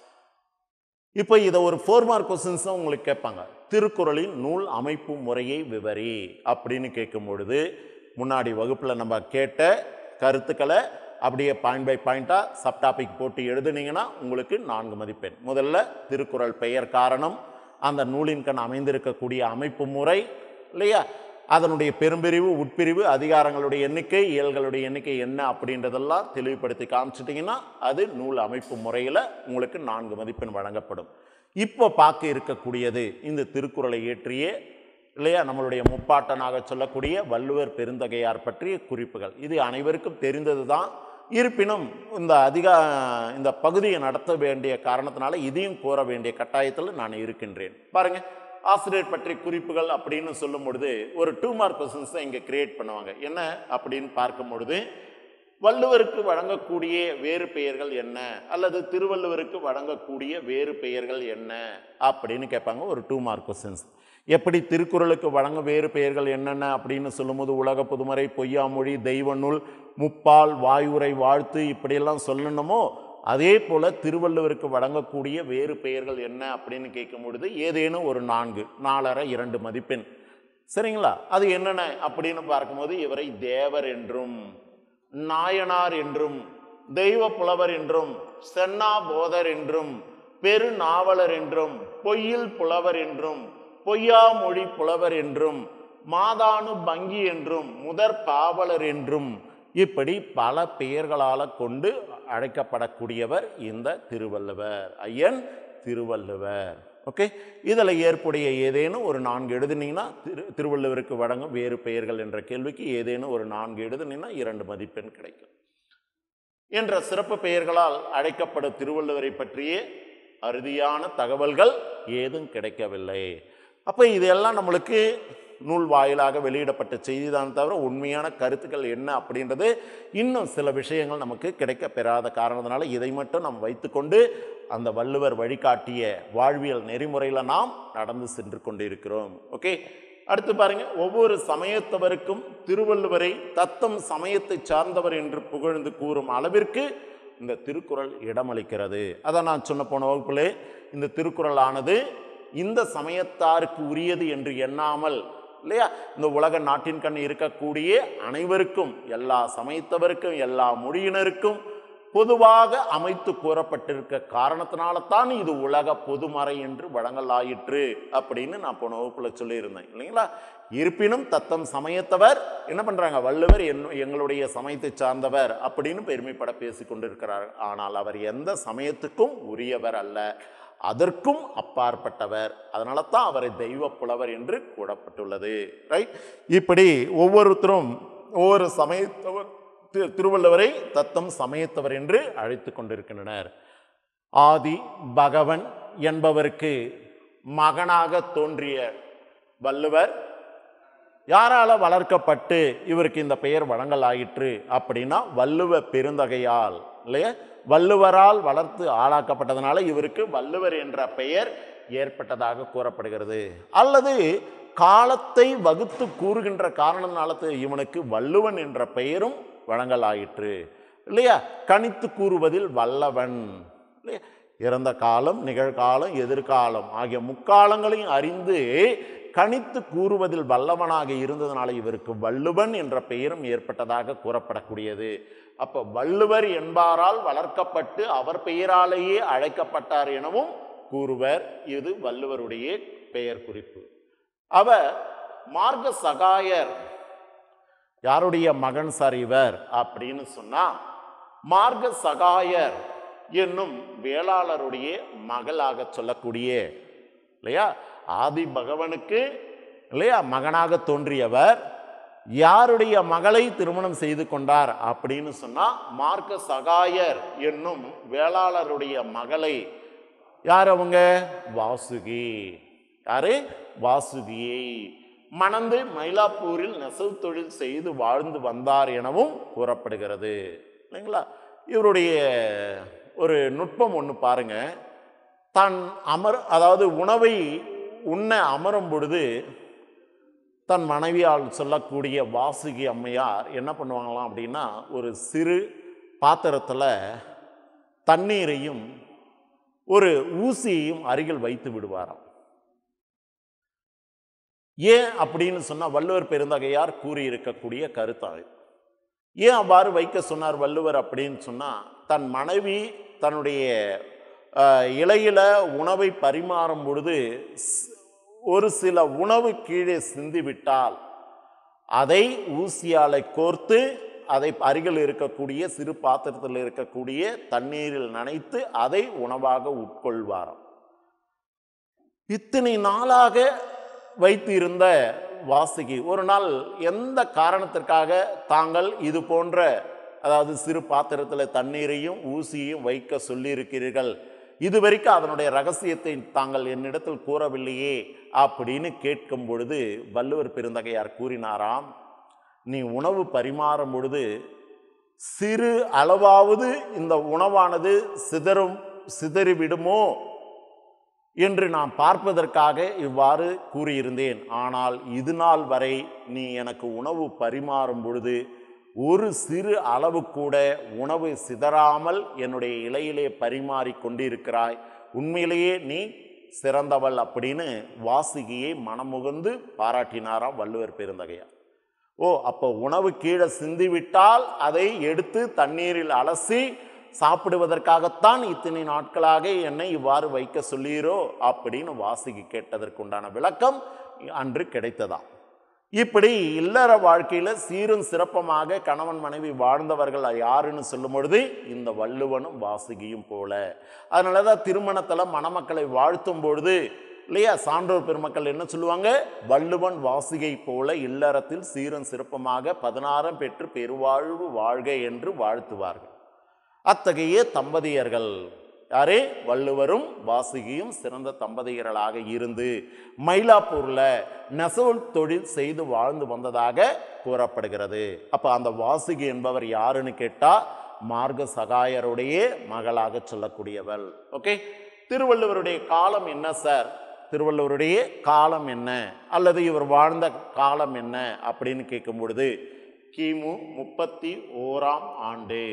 இப்போ இதை ஒரு ஃபோர் மார்க் கொஸ்டின்ஸ் உங்களுக்கு கேட்பாங்க திருக்குறளின் நூல் அமைப்பு முறையை விவரி அப்படின்னு கேட்கும் பொழுது முன்னாடி வகுப்பில் நம்ம கேட்ட கருத்துக்களை அப்படியே பாயிண்ட் பை பாயிண்ட்டாக சப்டாபிக் போட்டு எழுதுனீங்கன்னா உங்களுக்கு நான்கு மதிப்பெண் முதல்ல திருக்குறள் பெயர் காரணம் அந்த நூலின் கண் அமைந்திருக்கக்கூடிய அமைப்பு முறை இல்லையா அதனுடைய பெரும்பிரிவு உட்பிரிவு அதிகாரங்களுடைய எண்ணிக்கை இயல்களுடைய எண்ணிக்கை என்ன அப்படின்றதெல்லாம் தெளிவுபடுத்தி காமிச்சிட்டிங்கன்னா அது நூல் அமைப்பு முறையில் உங்களுக்கு நான்கு மதிப்பெண் வழங்கப்படும் இப்போ பார்க்க இருக்கக்கூடியது இந்த திருக்குறளை இயற்றிய இல்லையா நம்மளுடைய முப்பாட்டனாக சொல்லக்கூடிய வள்ளுவர் பெருந்தகையார் பற்றிய குறிப்புகள் இது அனைவருக்கும் தெரிந்தது தான் இருப்பினும் இந்த அதிக இந்த பகுதியை நடத்த வேண்டிய காரணத்தினால இதையும் கூற வேண்டிய கட்டாயத்தில் நான் இருக்கின்றேன் பாருங்க ஆசிரியர் பற்றி குறிப்புகள் அப்படின்னு சொல்லும் பொழுது ஒரு டூ மார்க் கொஸ்டின்ஸ் தான் இங்கே கிரியேட் பண்ணுவாங்க என்ன அப்படின்னு பார்க்கும் பொழுது வள்ளுவருக்கு வழங்கக்கூடிய வேறு பெயர்கள் என்ன அல்லது திருவள்ளுவருக்கு வழங்கக்கூடிய வேறு பெயர்கள் என்ன அப்படின்னு கேட்பாங்க ஒரு டூ மார்க் கொஸ்டின்ஸ் எப்படி திருக்குறளுக்கு வழங்க வேறு பெயர்கள் என்னென்ன அப்படின்னு சொல்லும்போது உலக புதுமறை பொய்யாமொழி தெய்வ நூல் முப்பால் வாயுரை வாழ்த்து இப்படியெல்லாம் சொல்லணுமோ அதே போல திருவள்ளுவருக்கு வழங்கக்கூடிய வேறு பெயர்கள் என்ன அப்படின்னு கேட்கும் பொழுது ஏதேனும் ஒரு நான்கு நாலரை இரண்டு மதிப்பெண் சரிங்களா அது என்னென்ன அப்படின்னு பார்க்கும்போது இவரை தேவர் என்றும் நாயனார் என்றும் தெய்வ புலவர் என்றும் சென்னா போதர் என்றும் பெரு நாவலர் என்றும் பொய்யில் புலவர் என்றும் பொய்யா மொழி புலவர் என்றும் மாதானு பங்கி என்றும் முதற் பாவலர் என்றும் இப்படி பல பெயர்களால் கொண்டு அழைக்கப்படக்கூடியவர் இந்த திருவள்ளுவர் ஐயன் திருவள்ளுவர் ஓகே இதில் ஏற்புடைய ஏதேனும் ஒரு நான்கு எழுதுனீங்கன்னா திரு திருவள்ளுவருக்கு வழங்கும் வேறு பெயர்கள் என்ற கேள்விக்கு ஏதேனும் ஒரு நான்கு எழுதுனீங்கன்னா இரண்டு மதிப்பெண் கிடைக்கும் என்ற சிறப்பு பெயர்களால் அழைக்கப்படும் திருவள்ளுவரை பற்றிய அறுதியான தகவல்கள் ஏதும் கிடைக்கவில்லை அப்போ இதெல்லாம் நம்மளுக்கு நூல் வாயிலாக வெளியிடப்பட்ட செய்தி தான் தவிர உண்மையான கருத்துக்கள் என்ன அப்படின்றது இன்னும் சில விஷயங்கள் நமக்கு கிடைக்க பெறாத காரணத்தினால இதை மட்டும் நாம் வைத்துக்கொண்டு அந்த வள்ளுவர் வழிகாட்டிய வாழ்வியல் நெறிமுறையில் நாம் நடந்து சென்று கொண்டிருக்கிறோம் ஓகே அடுத்து பாருங்க ஒவ்வொரு சமயத்தவருக்கும் திருவள்ளுவரை தத்தம் சமயத்தை சார்ந்தவர் என்று புகழ்ந்து கூறும் அளவிற்கு இந்த திருக்குறள் இடமளிக்கிறது அதை நான் சொன்ன போன வகுப்பிலே இந்த திருக்குறளானது இந்த சமயத்தாருக்கு உரியது என்று எண்ணாமல் இல்லையா இந்த உலக நாட்டின் கண் இருக்கக்கூடிய அனைவருக்கும் எல்லா சமயத்தவருக்கும் எல்லா மொழியினருக்கும் பொதுவாக அமைத்து கூறப்பட்டிருக்க காரணத்தினால தான் இது உலக பொதுமறை என்று வழங்கலாயிற்று அப்படின்னு நான் போன வகுப்புல சொல்லியிருந்தேன் இல்லைங்களா இருப்பினும் தத்தம் சமயத்தவர் என்ன பண்றாங்க வள்ளுவர் என் எங்களுடைய சமயத்தை சார்ந்தவர் அப்படின்னு பெருமைப்பட பேசி கொண்டிருக்கிறார் ஆனால் அவர் எந்த சமயத்துக்கும் உரியவர் அல்ல அதற்கும் அப்பாற்பட்டவர் அதனால தான் அவரை தெய்வ புலவர் என்று கூறப்பட்டுள்ளது ரைட் இப்படி ஒவ்வொருத்தரும் ஒவ்வொரு சமயத்தவர் திரு- திருவள்ளுவரை தத்தம் சமயத்தவர் என்று அழைத்து கொண்டிருக்கின்றனர் ஆதி பகவன் என்பவருக்கு மகனாக தோன்றிய வள்ளுவர் யாரால வளர்க்கப்பட்டு இவருக்கு இந்த பெயர் வழங்கலாயிற்று அப்படின்னா வள்ளுவ பெருந்தகையால் இல்லையா வள்ளுவரால் வளர்த்து ஆளாக்கப்பட்டதனால இவருக்கு வள்ளுவர் என்ற பெயர் ஏற்பட்டதாக கூறப்படுகிறது அல்லது காலத்தை வகுத்து கூறுகின்ற காரணத்தினால இவனுக்கு வள்ளுவன் என்ற பெயரும் வழங்கலாயிற்று இல்லையா கணித்து கூறுவதில் வல்லவன் இல்லையா இறந்த காலம் நிகழ்காலம் எதிர்காலம் ஆகிய முக்காலங்களையும் அறிந்து கணித்து கூறுவதில் வல்லவனாக இருந்ததனால இவருக்கு வள்ளுவன் என்ற பெயரும் ஏற்பட்டதாக கூறப்படக்கூடியது அப்போ வள்ளுவர் என்பாரால் வளர்க்கப்பட்டு அவர் பெயராலேயே அழைக்கப்பட்டார் எனவும் கூறுவர் இது வள்ளுவருடைய பெயர் குறிப்பு அவர் மார்க்க சகாயர் யாருடைய மகன் சார் இவர் அப்படின்னு சொன்னா மார்க்க சகாயர் என்னும் வேளாளருடைய மகளாக சொல்லக்கூடிய இல்லையா ஆதி பகவனுக்கு இல்லையா மகனாக தோன்றியவர் யாருடைய மகளை திருமணம் செய்து கொண்டார் அப்படின்னு சொன்னா மார்க்க சகாயர் என்னும் வேளாளருடைய மகளை யார் அவங்க வாசுகி யாரு வாசுகியை மணந்து மயிலாப்பூரில் நெசவு தொழில் செய்து வாழ்ந்து வந்தார் எனவும் கூறப்படுகிறது இல்லைங்களா இவருடைய ஒரு நுட்பம் ஒன்று பாருங்க தான் அமர் அதாவது உணவை உண்ண அமரும் பொழுது தன் மனைவியால் சொல்லக்கூடிய வாசுகி அம்மையார் என்ன பண்ணுவாங்களாம் அப்படின்னா ஒரு சிறு பாத்திரத்தில் தண்ணீரையும் ஒரு ஊசியையும் அருகில் வைத்து விடுவாராம் ஏன் அப்படின்னு சொன்னா வள்ளுவர் பெருந்தகையார் கூறியிருக்கக்கூடிய கருத்தாய் ஏன் அவ்வாறு வைக்க சொன்னார் வள்ளுவர் அப்படின்னு சொன்னா தன் மனைவி தன்னுடைய அஹ், இலையில உணவை பரிமாறும் பொழுது ஸ்- ஒரு சில உணவு கீழே சிந்திவிட்டால் அதை ஊசியாலை கோர்த்து அதை அருகில் இருக்கக்கூடிய சிறு பாத்திரத்தில் இருக்கக்கூடிய தண்ணீரில் நனைத்து அதை உணவாக உட்கொள்வாராம் இத்தனை நாளாக வைத்திருந்த வாசுகி ஒரு நாள் எந்த காரணத்திற்காக தாங்கள் இது போன்ற அதாவது சிறு பாத்திரத்தில் தண்ணீரையும் ஊசியையும் வைக்க சொல்லியிருக்கிறீர்கள் இது வரைக்கும் அதனுடைய ரகசியத்தை தாங்கள் என்னிடத்தில் கூறவில்லையே அப்படின்னு கேட்கும் பொழுது வள்ளுவர் பெருந்தகையார் கூறினாராம் நீ உணவு பரிமாறும் பொழுது சிறு அளவாவது இந்த உணவானது சிதறும் சிதறிவிடுமோ என்று நான் பார்ப்பதற்காக இவ்வாறு கூறியிருந்தேன் ஆனால் இது நாள் வரை நீ எனக்கு உணவு பரிமாறும் பொழுது ஒரு சிறு அளவு கூட உணவு சிதறாமல் என்னுடைய இலையிலே பரிமாறி கொண்டிருக்கிறாய் உண்மையிலேயே நீ சிறந்தவள் அப்படின்னு வாசுகியை மனமுகந்து பாராட்டினாராம் வள்ளுவர் பெருந்தகையார் ஓ அப்போ உணவு கீழே சிந்திவிட்டால் அதை எடுத்து தண்ணீரில் அலசி சாப்பிடுவதற்காகத்தான் இத்தனை நாட்களாக என்னை இவ்வாறு வைக்க சொல்லீரோ அப்படின்னு வாசுகி கேட்டதற்குண்டான விளக்கம் அன்று கிடைத்ததாம் இப்படி இல்லற வாழ்க்கையில சீரும் சிறப்பமாக கணவன் மனைவி வாழ்ந்தவர்கள் யாருன்னு சொல்லும் பொழுது இந்த வள்ளுவனும் வாசுகியும் போல அதனால தான் திருமணத்துல மணமக்களை வாழ்த்தும் பொழுது இல்லையா சான்றோர் பெருமக்கள் என்ன சொல்லுவாங்க வள்ளுவன் வாசிகை போல இல்லறத்தில் சீரும் சிறப்பமாக பதினாறம் பெற்று பெருவாழ்வு வாழ்க என்று வாழ்த்துவார்கள் அத்தகைய தம்பதியர்கள் யாரே வள்ளுவரும் வாசுகியும் சிறந்த தம்பதியர்களாக இருந்து மயிலாப்பூர்ல நெசவு தொழில் செய்து வாழ்ந்து வந்ததாக கூறப்படுகிறது அப்ப அந்த வாசுகி என்பவர் யாருன்னு கேட்டா மார்க சகாயருடைய மகளாக சொல்லக்கூடியவள் ஓகே திருவள்ளுவருடைய காலம் என்ன சார் திருவள்ளுவருடைய காலம் என்ன அல்லது இவர் வாழ்ந்த காலம் என்ன அப்படின்னு கேட்கும் பொழுது கிமு முப்பத்தி ஓராம் ஆண்டு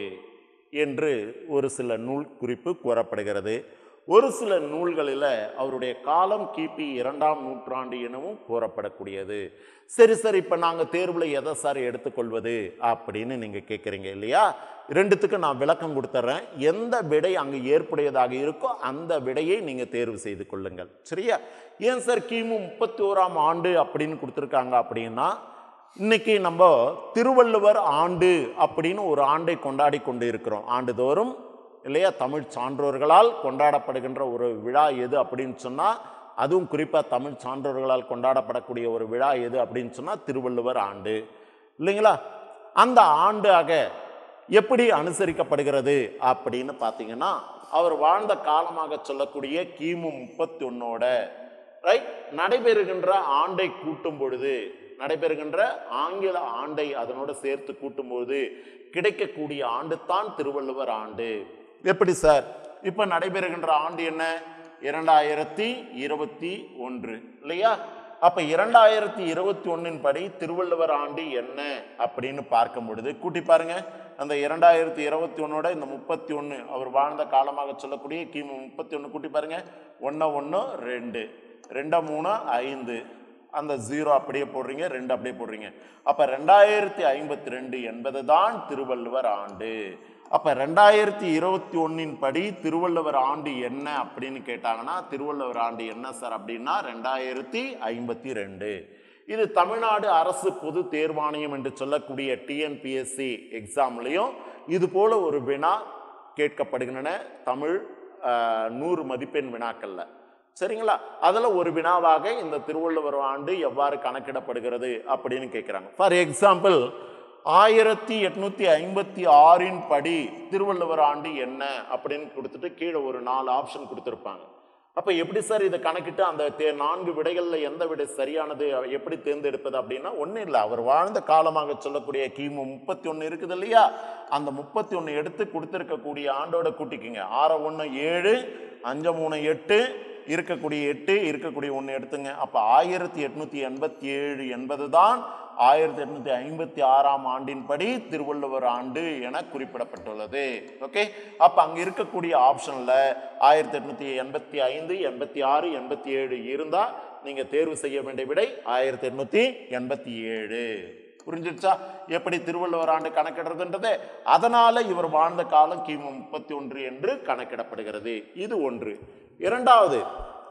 என்று ஒரு சில நூல் குறிப்பு கூறப்படுகிறது ஒரு சில நூல்களில் அவருடைய காலம் கிபி இரண்டாம் நூற்றாண்டு எனவும் கூறப்படக்கூடியது சரி சார் இப்போ நாங்கள் தேர்வில் எதை சார் எடுத்துக்கொள்வது அப்படின்னு நீங்கள் கேட்குறீங்க இல்லையா ரெண்டுத்துக்கு நான் விளக்கம் கொடுத்துட்றேன் எந்த விடை அங்கே ஏற்புடையதாக இருக்கோ அந்த விடையை நீங்கள் தேர்வு செய்து கொள்ளுங்கள் சரியா ஏன் சார் கிமு முப்பத்தி ஓராம் ஆண்டு அப்படின்னு கொடுத்துருக்காங்க அப்படின்னா இன்னைக்கு நம்ம திருவள்ளுவர் ஆண்டு அப்படின்னு ஒரு ஆண்டை கொண்டாடி கொண்டு இருக்கிறோம் ஆண்டுதோறும் இல்லையா தமிழ் சான்றோர்களால் கொண்டாடப்படுகின்ற ஒரு விழா எது அப்படின்னு சொன்னால் அதுவும் குறிப்பாக தமிழ் சான்றோர்களால் கொண்டாடப்படக்கூடிய ஒரு விழா எது அப்படின்னு சொன்னால் திருவள்ளுவர் ஆண்டு இல்லைங்களா அந்த ஆண்டாக எப்படி அனுசரிக்கப்படுகிறது அப்படின்னு பார்த்தீங்கன்னா அவர் வாழ்ந்த காலமாக சொல்லக்கூடிய கிமு முப்பத்தி ஒன்னோட ரைட் நடைபெறுகின்ற ஆண்டை கூட்டும் பொழுது நடைபெறுகின்ற ஆங்கில ஆண்டை அதனோட சேர்த்து கூட்டும்போது கிடைக்கக்கூடிய ஆண்டு தான் திருவள்ளுவர் ஆண்டு எப்படி சார் இப்போ நடைபெறுகின்ற ஆண்டு என்ன இரண்டாயிரத்தி இருபத்தி ஒன்று இல்லையா அப்ப இரண்டாயிரத்தி இருபத்தி ஒன்னின் படி திருவள்ளுவர் ஆண்டு என்ன அப்படின்னு பார்க்கும் பொழுது கூட்டி பாருங்க அந்த இரண்டாயிரத்தி இருபத்தி ஒன்னோட இந்த முப்பத்தி ஒன்று அவர் வாழ்ந்த காலமாக சொல்லக்கூடிய கிமு முப்பத்தி ஒன்று கூட்டி பாருங்க ஒன்று ஒன்று ரெண்டு ரெண்டா மூணு ஐந்து அந்த ஜீரோ அப்படியே போடுறீங்க ரெண்டு அப்படியே போடுறீங்க அப்ப ரெண்டாயிரத்தி ஐம்பத்தி ரெண்டு என்பது தான் திருவள்ளுவர் ஆண்டு அப்ப ரெண்டாயிரத்தி இருபத்தி ஒன்னின் படி திருவள்ளுவர் ஆண்டு என்ன அப்படின்னு கேட்டாங்கன்னா திருவள்ளுவர் ஆண்டு என்ன சார் அப்படின்னா ரெண்டாயிரத்தி ஐம்பத்தி ரெண்டு இது தமிழ்நாடு அரசு பொது தேர்வாணையம் என்று சொல்லக்கூடிய டிஎன்பிஎஸ்சி எக்ஸாம்லையும் இது போல ஒரு வினா கேட்கப்படுகின்றன தமிழ் ஆஹ், நூறு மதிப்பெண் வினாக்கள்ல சரிங்களா அதில் ஒரு வினாவாக இந்த திருவள்ளுவர் ஆண்டு எவ்வாறு கணக்கிடப்படுகிறது அப்படின்னு கேட்குறாங்க ஃபார் எக்ஸாம்பிள் ஆயிரத்தி எட்நூத்தி ஐம்பத்தி ஆறின் படி திருவள்ளுவர் ஆண்டு என்ன அப்படின்னு கொடுத்துட்டு கீழே ஒரு நாலு ஆப்ஷன் கொடுத்துருப்பாங்க அப்போ எப்படி சார் இதை கணக்கிட்டு அந்த தே நான்கு விடைகளில் எந்த விடை சரியானது எப்படி தேர்ந்தெடுப்பது அப்படின்னா ஒன்றும் இல்லை அவர் வாழ்ந்த காலமாக சொல்லக்கூடிய கிமு முப்பத்தி ஒன்று இருக்குது இல்லையா அந்த முப்பத்தி ஒன்று எடுத்து கொடுத்துருக்கக்கூடிய ஆண்டோட கூட்டிக்குங்க ஆற ஒன்று ஏழு அஞ்சு மூணு எட்டு இருக்கக்கூடிய எட்டு இருக்கக்கூடிய ஒன்று எடுத்துங்க அப்போ ஆயிரத்தி எட்நூத்தி எண்பத்தி ஏழு என்பது தான் ஆயிரத்தி எட்நூத்தி ஐம்பத்தி ஆறாம் ஆண்டின்படி திருவள்ளுவர் ஆண்டு என குறிப்பிடப்பட்டுள்ளது ஓகே அப்போ அங்கே இருக்கக்கூடிய ஆப்ஷனில் ஆயிரத்தி எட்நூத்தி எண்பத்தி ஐந்து எண்பத்தி ஆறு எண்பத்தி ஏழு இருந்தால் நீங்கள் தேர்வு செய்ய வேண்டிய விடை ஆயிரத்தி எட்நூத்தி எண்பத்தி ஏழு புரிஞ்சிடுச்சா எப்படி திருவள்ளுவர் ஆண்டு கணக்கிடுறதுன்றது அதனால இவர் வாழ்ந்த காலம் கிமு முப்பத்தி ஒன்று என்று கணக்கிடப்படுகிறது இது ஒன்று இரண்டாவது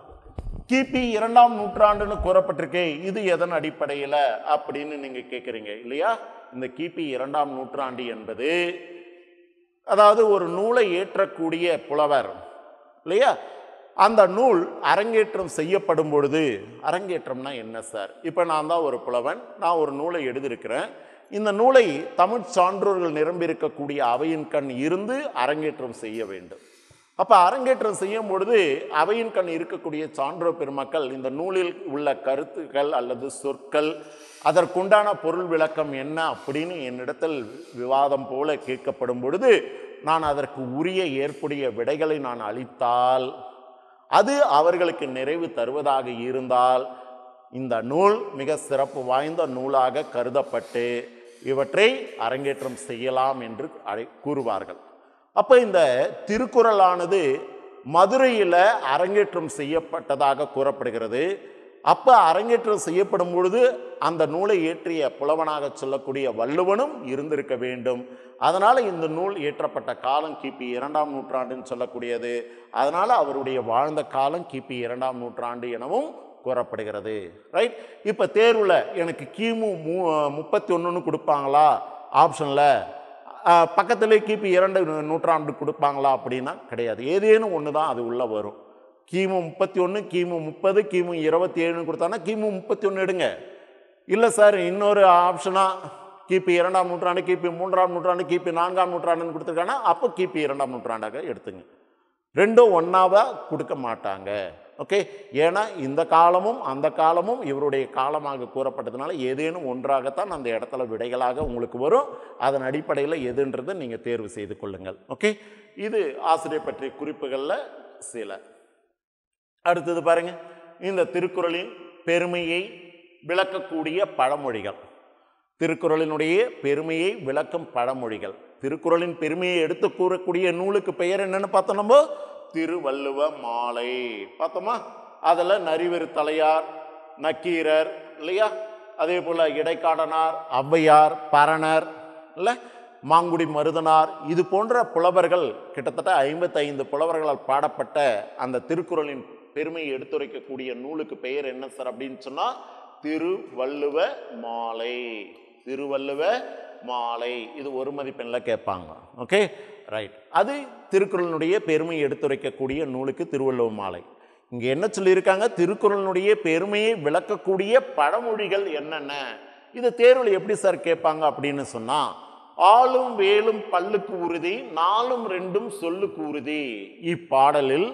கிபி இரண்டாம் நூற்றாண்டுன்னு கூறப்பட்டிருக்கே இது எதன் அடிப்படையில் அப்படின்னு நீங்க கேட்குறீங்க இல்லையா இந்த கிபி இரண்டாம் நூற்றாண்டு என்பது அதாவது ஒரு நூலை ஏற்றக்கூடிய புலவர் இல்லையா அந்த நூல் அரங்கேற்றம் செய்யப்படும் பொழுது அரங்கேற்றம்னா என்ன சார் இப்போ நான் தான் ஒரு புலவன் நான் ஒரு நூலை எழுதியிருக்கிறேன் இந்த நூலை தமிழ் சான்றோர்கள் நிரம்பியிருக்கக்கூடிய அவையின் கண் இருந்து அரங்கேற்றம் செய்ய வேண்டும் அப்போ அரங்கேற்றம் செய்யும் பொழுது அவையின் கண் இருக்கக்கூடிய சான்றோர் பெருமக்கள் இந்த நூலில் உள்ள கருத்துக்கள் அல்லது சொற்கள் அதற்குண்டான பொருள் விளக்கம் என்ன அப்படின்னு என்னிடத்தில் விவாதம் போல கேட்கப்படும் பொழுது நான் அதற்கு உரிய ஏற்புடைய விடைகளை நான் அளித்தால் அது அவர்களுக்கு நிறைவு தருவதாக இருந்தால் இந்த நூல் மிக சிறப்பு வாய்ந்த நூலாக கருதப்பட்டு இவற்றை அரங்கேற்றம் செய்யலாம் என்று அழை கூறுவார்கள் அப்போ இந்த திருக்குறளானது மதுரையில் அரங்கேற்றம் செய்யப்பட்டதாக கூறப்படுகிறது அப்போ அரங்கேற்றம் செய்யப்படும் பொழுது அந்த நூலை இயற்றிய புலவனாக சொல்லக்கூடிய வள்ளுவனும் இருந்திருக்க வேண்டும் அதனால் இந்த நூல் இயற்றப்பட்ட காலம் கிபி இரண்டாம் நூற்றாண்டுன்னு சொல்லக்கூடியது அதனால் அவருடைய வாழ்ந்த காலம் கிபி இரண்டாம் நூற்றாண்டு எனவும் கூறப்படுகிறது ரைட் இப்போ தேர்வில் எனக்கு கிமு மூ முப்பத்தி ஒன்றுன்னு கொடுப்பாங்களா ஆப்ஷனில் பக்கத்தில் கிபி இரண்டு நூ- நூற்றாண்டு கொடுப்பாங்களா அப்படின்னா கிடையாது ஏதேனும் ஒன்று தான் அது உள்ளே வரும் கிமு முப்பத்தி ஒன்று கிமு முப்பது கிமு இருபத்தி ஏழுன்னு கொடுத்தாங்கன்னா கிமு முப்பத்தி ஒன்று எடுங்க இல்லை சார் இன்னொரு ஆப்ஷனாக கிபி இரண்டாம் நூற்றாண்டு கிபி மூன்றாம் நூற்றாண்டு கிபி நான்காம் நூற்றாண்டுன்னு கொடுத்துருக்காங்கன்னா அப்போ கிபி இரண்டாம் நூற்றாண்டாக எடுத்துங்க ரெண்டும் ஒன்றாவா கொடுக்க மாட்டாங்க ஓகே ஏன்னா இந்த காலமும் அந்த காலமும் இவருடைய காலமாக கூறப்பட்டதுனால ஏதேனும் ஒன்றாகத்தான் அந்த இடத்துல விடைகளாக உங்களுக்கு வரும் அதன் அடிப்படையில் எதுன்றதை நீங்கள் தேர்வு செய்து கொள்ளுங்கள் ஓகே இது ஆசிரியர் பற்றிய குறிப்புகளில் சில அடுத்தது பாருங்க இந்த திருக்குறளின் பெருமையை விளக்கக்கூடிய பழமொழிகள் திருக்குறளினுடைய பெருமையை விளக்கும் பழமொழிகள் திருக்குறளின் பெருமையை எடுத்து கூறக்கூடிய நூலுக்கு பெயர் என்னன்னு பார்த்தோம் நம்ம திருவள்ளுவ மாலை பார்த்தோமா அதில் நரிவெறு தலையார் நக்கீரர் இல்லையா அதே போல் இடைக்காடனார் ஔவையார் பரணர் இல்லை மாங்குடி மருதனார் இது போன்ற புலவர்கள் கிட்டத்தட்ட ஐம்பத்தைந்து புலவர்களால் பாடப்பட்ட அந்த திருக்குறளின் பெருமையை எடுத்துரைக்கக்கூடிய நூலுக்கு பெயர் என்ன சார் அப்படின்னு சொன்னால் திருவள்ளுவ மாலை திருவள்ளுவ மாலை இது ஒரு மதிப்பெண்ணில் கேட்பாங்க ஓகே ரைட் அது திருக்குறளினுடைய பெருமையை எடுத்துரைக்கக்கூடிய நூலுக்கு திருவள்ளுவ மாலை இங்கே என்ன சொல்லியிருக்காங்க திருக்குறளினுடைய பெருமையை விளக்கக்கூடிய பழமொழிகள் என்னென்ன இது தேர்வில் எப்படி சார் கேட்பாங்க அப்படின்னு சொன்னால் ஆளும் வேலும் பல்லுக்கு உறுதி நாலும் ரெண்டும் சொல்லுக்கு உறுதி இப்பாடலில்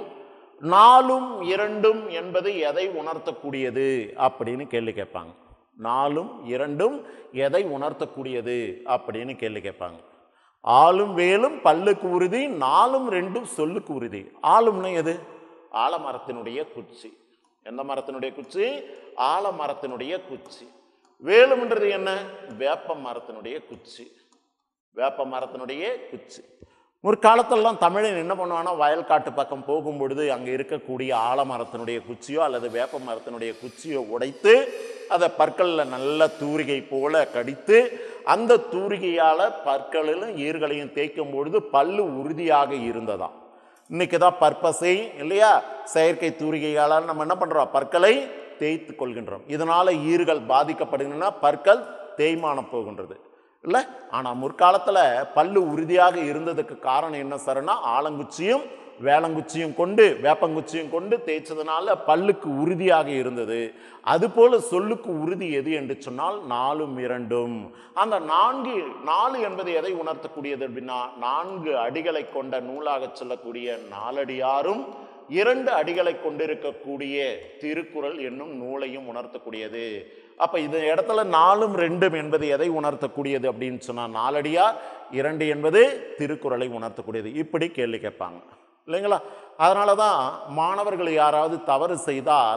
நாலும் இரண்டும் என்பது எதை உணர்த்தக்கூடியது அப்படின்னு கேள்வி கேட்பாங்க நாலும் இரண்டும் எதை உணர்த்தக்கூடியது அப்படின்னு கேள்வி கேட்பாங்க ஆளும் வேலும் பல்லுக்கு உறுதி நாலும் ரெண்டும் சொல்லுக்கு உறுதி ஆளும்னா எது ஆலமரத்தினுடைய குச்சி எந்த மரத்தினுடைய குச்சி ஆலமரத்தினுடைய குச்சி வேலும்ன்றது என்ன வேப்ப மரத்தினுடைய குச்சி வேப்ப மரத்தினுடைய குச்சி ஒரு காலத்திலலாம் தமிழன் என்ன பண்ணுவான்னா வயல்காட்டு பக்கம் போகும்பொழுது அங்கே இருக்கக்கூடிய ஆலமரத்தினுடைய குச்சியோ அல்லது வேப்ப மரத்தினுடைய குச்சியோ உடைத்து அதை பற்களில் நல்ல தூரிகை போல கடித்து அந்த தூரிகையால் பற்களிலும் ஈர்களையும் தேய்க்கும் பொழுது பல்லு உறுதியாக இருந்ததாம் இன்னைக்கு தான் பற்பசை இல்லையா செயற்கை தூரிகையால் நம்ம என்ன பண்ணுறோம் பற்களை தேய்த்து கொள்கின்றோம் இதனால் ஈறுகள் பாதிக்கப்படுகின்றன பற்கள் தேய்மானம் போகின்றது இல்லை ஆனால் முற்காலத்தில் பல்லு உறுதியாக இருந்ததுக்கு காரணம் என்ன சார்னா ஆலங்குச்சியும் வேளங்குச்சியும் கொண்டு வேப்பங்குச்சியும் கொண்டு தேய்ச்சதுனால பல்லுக்கு உறுதியாக இருந்தது அதுபோல சொல்லுக்கு உறுதி எது என்று சொன்னால் நாலும் இரண்டும் அந்த நான்கு நாலு என்பது எதை உணர்த்தக்கூடியது அப்படின்னா நான்கு அடிகளை கொண்ட நூலாக சொல்லக்கூடிய நாலடியாரும் இரண்டு அடிகளை கொண்டிருக்கக்கூடிய திருக்குறள் என்னும் நூலையும் உணர்த்தக்கூடியது அப்ப இந்த இடத்துல நாலும் ரெண்டும் என்பது எதை உணர்த்தக்கூடியது அப்படின்னு சொன்னா நாலடியார் இரண்டு என்பது திருக்குறளை உணர்த்தக்கூடியது இப்படி கேள்வி கேட்பாங்க இல்லைங்களா அதனால தான் மாணவர்கள் யாராவது தவறு செய்தால்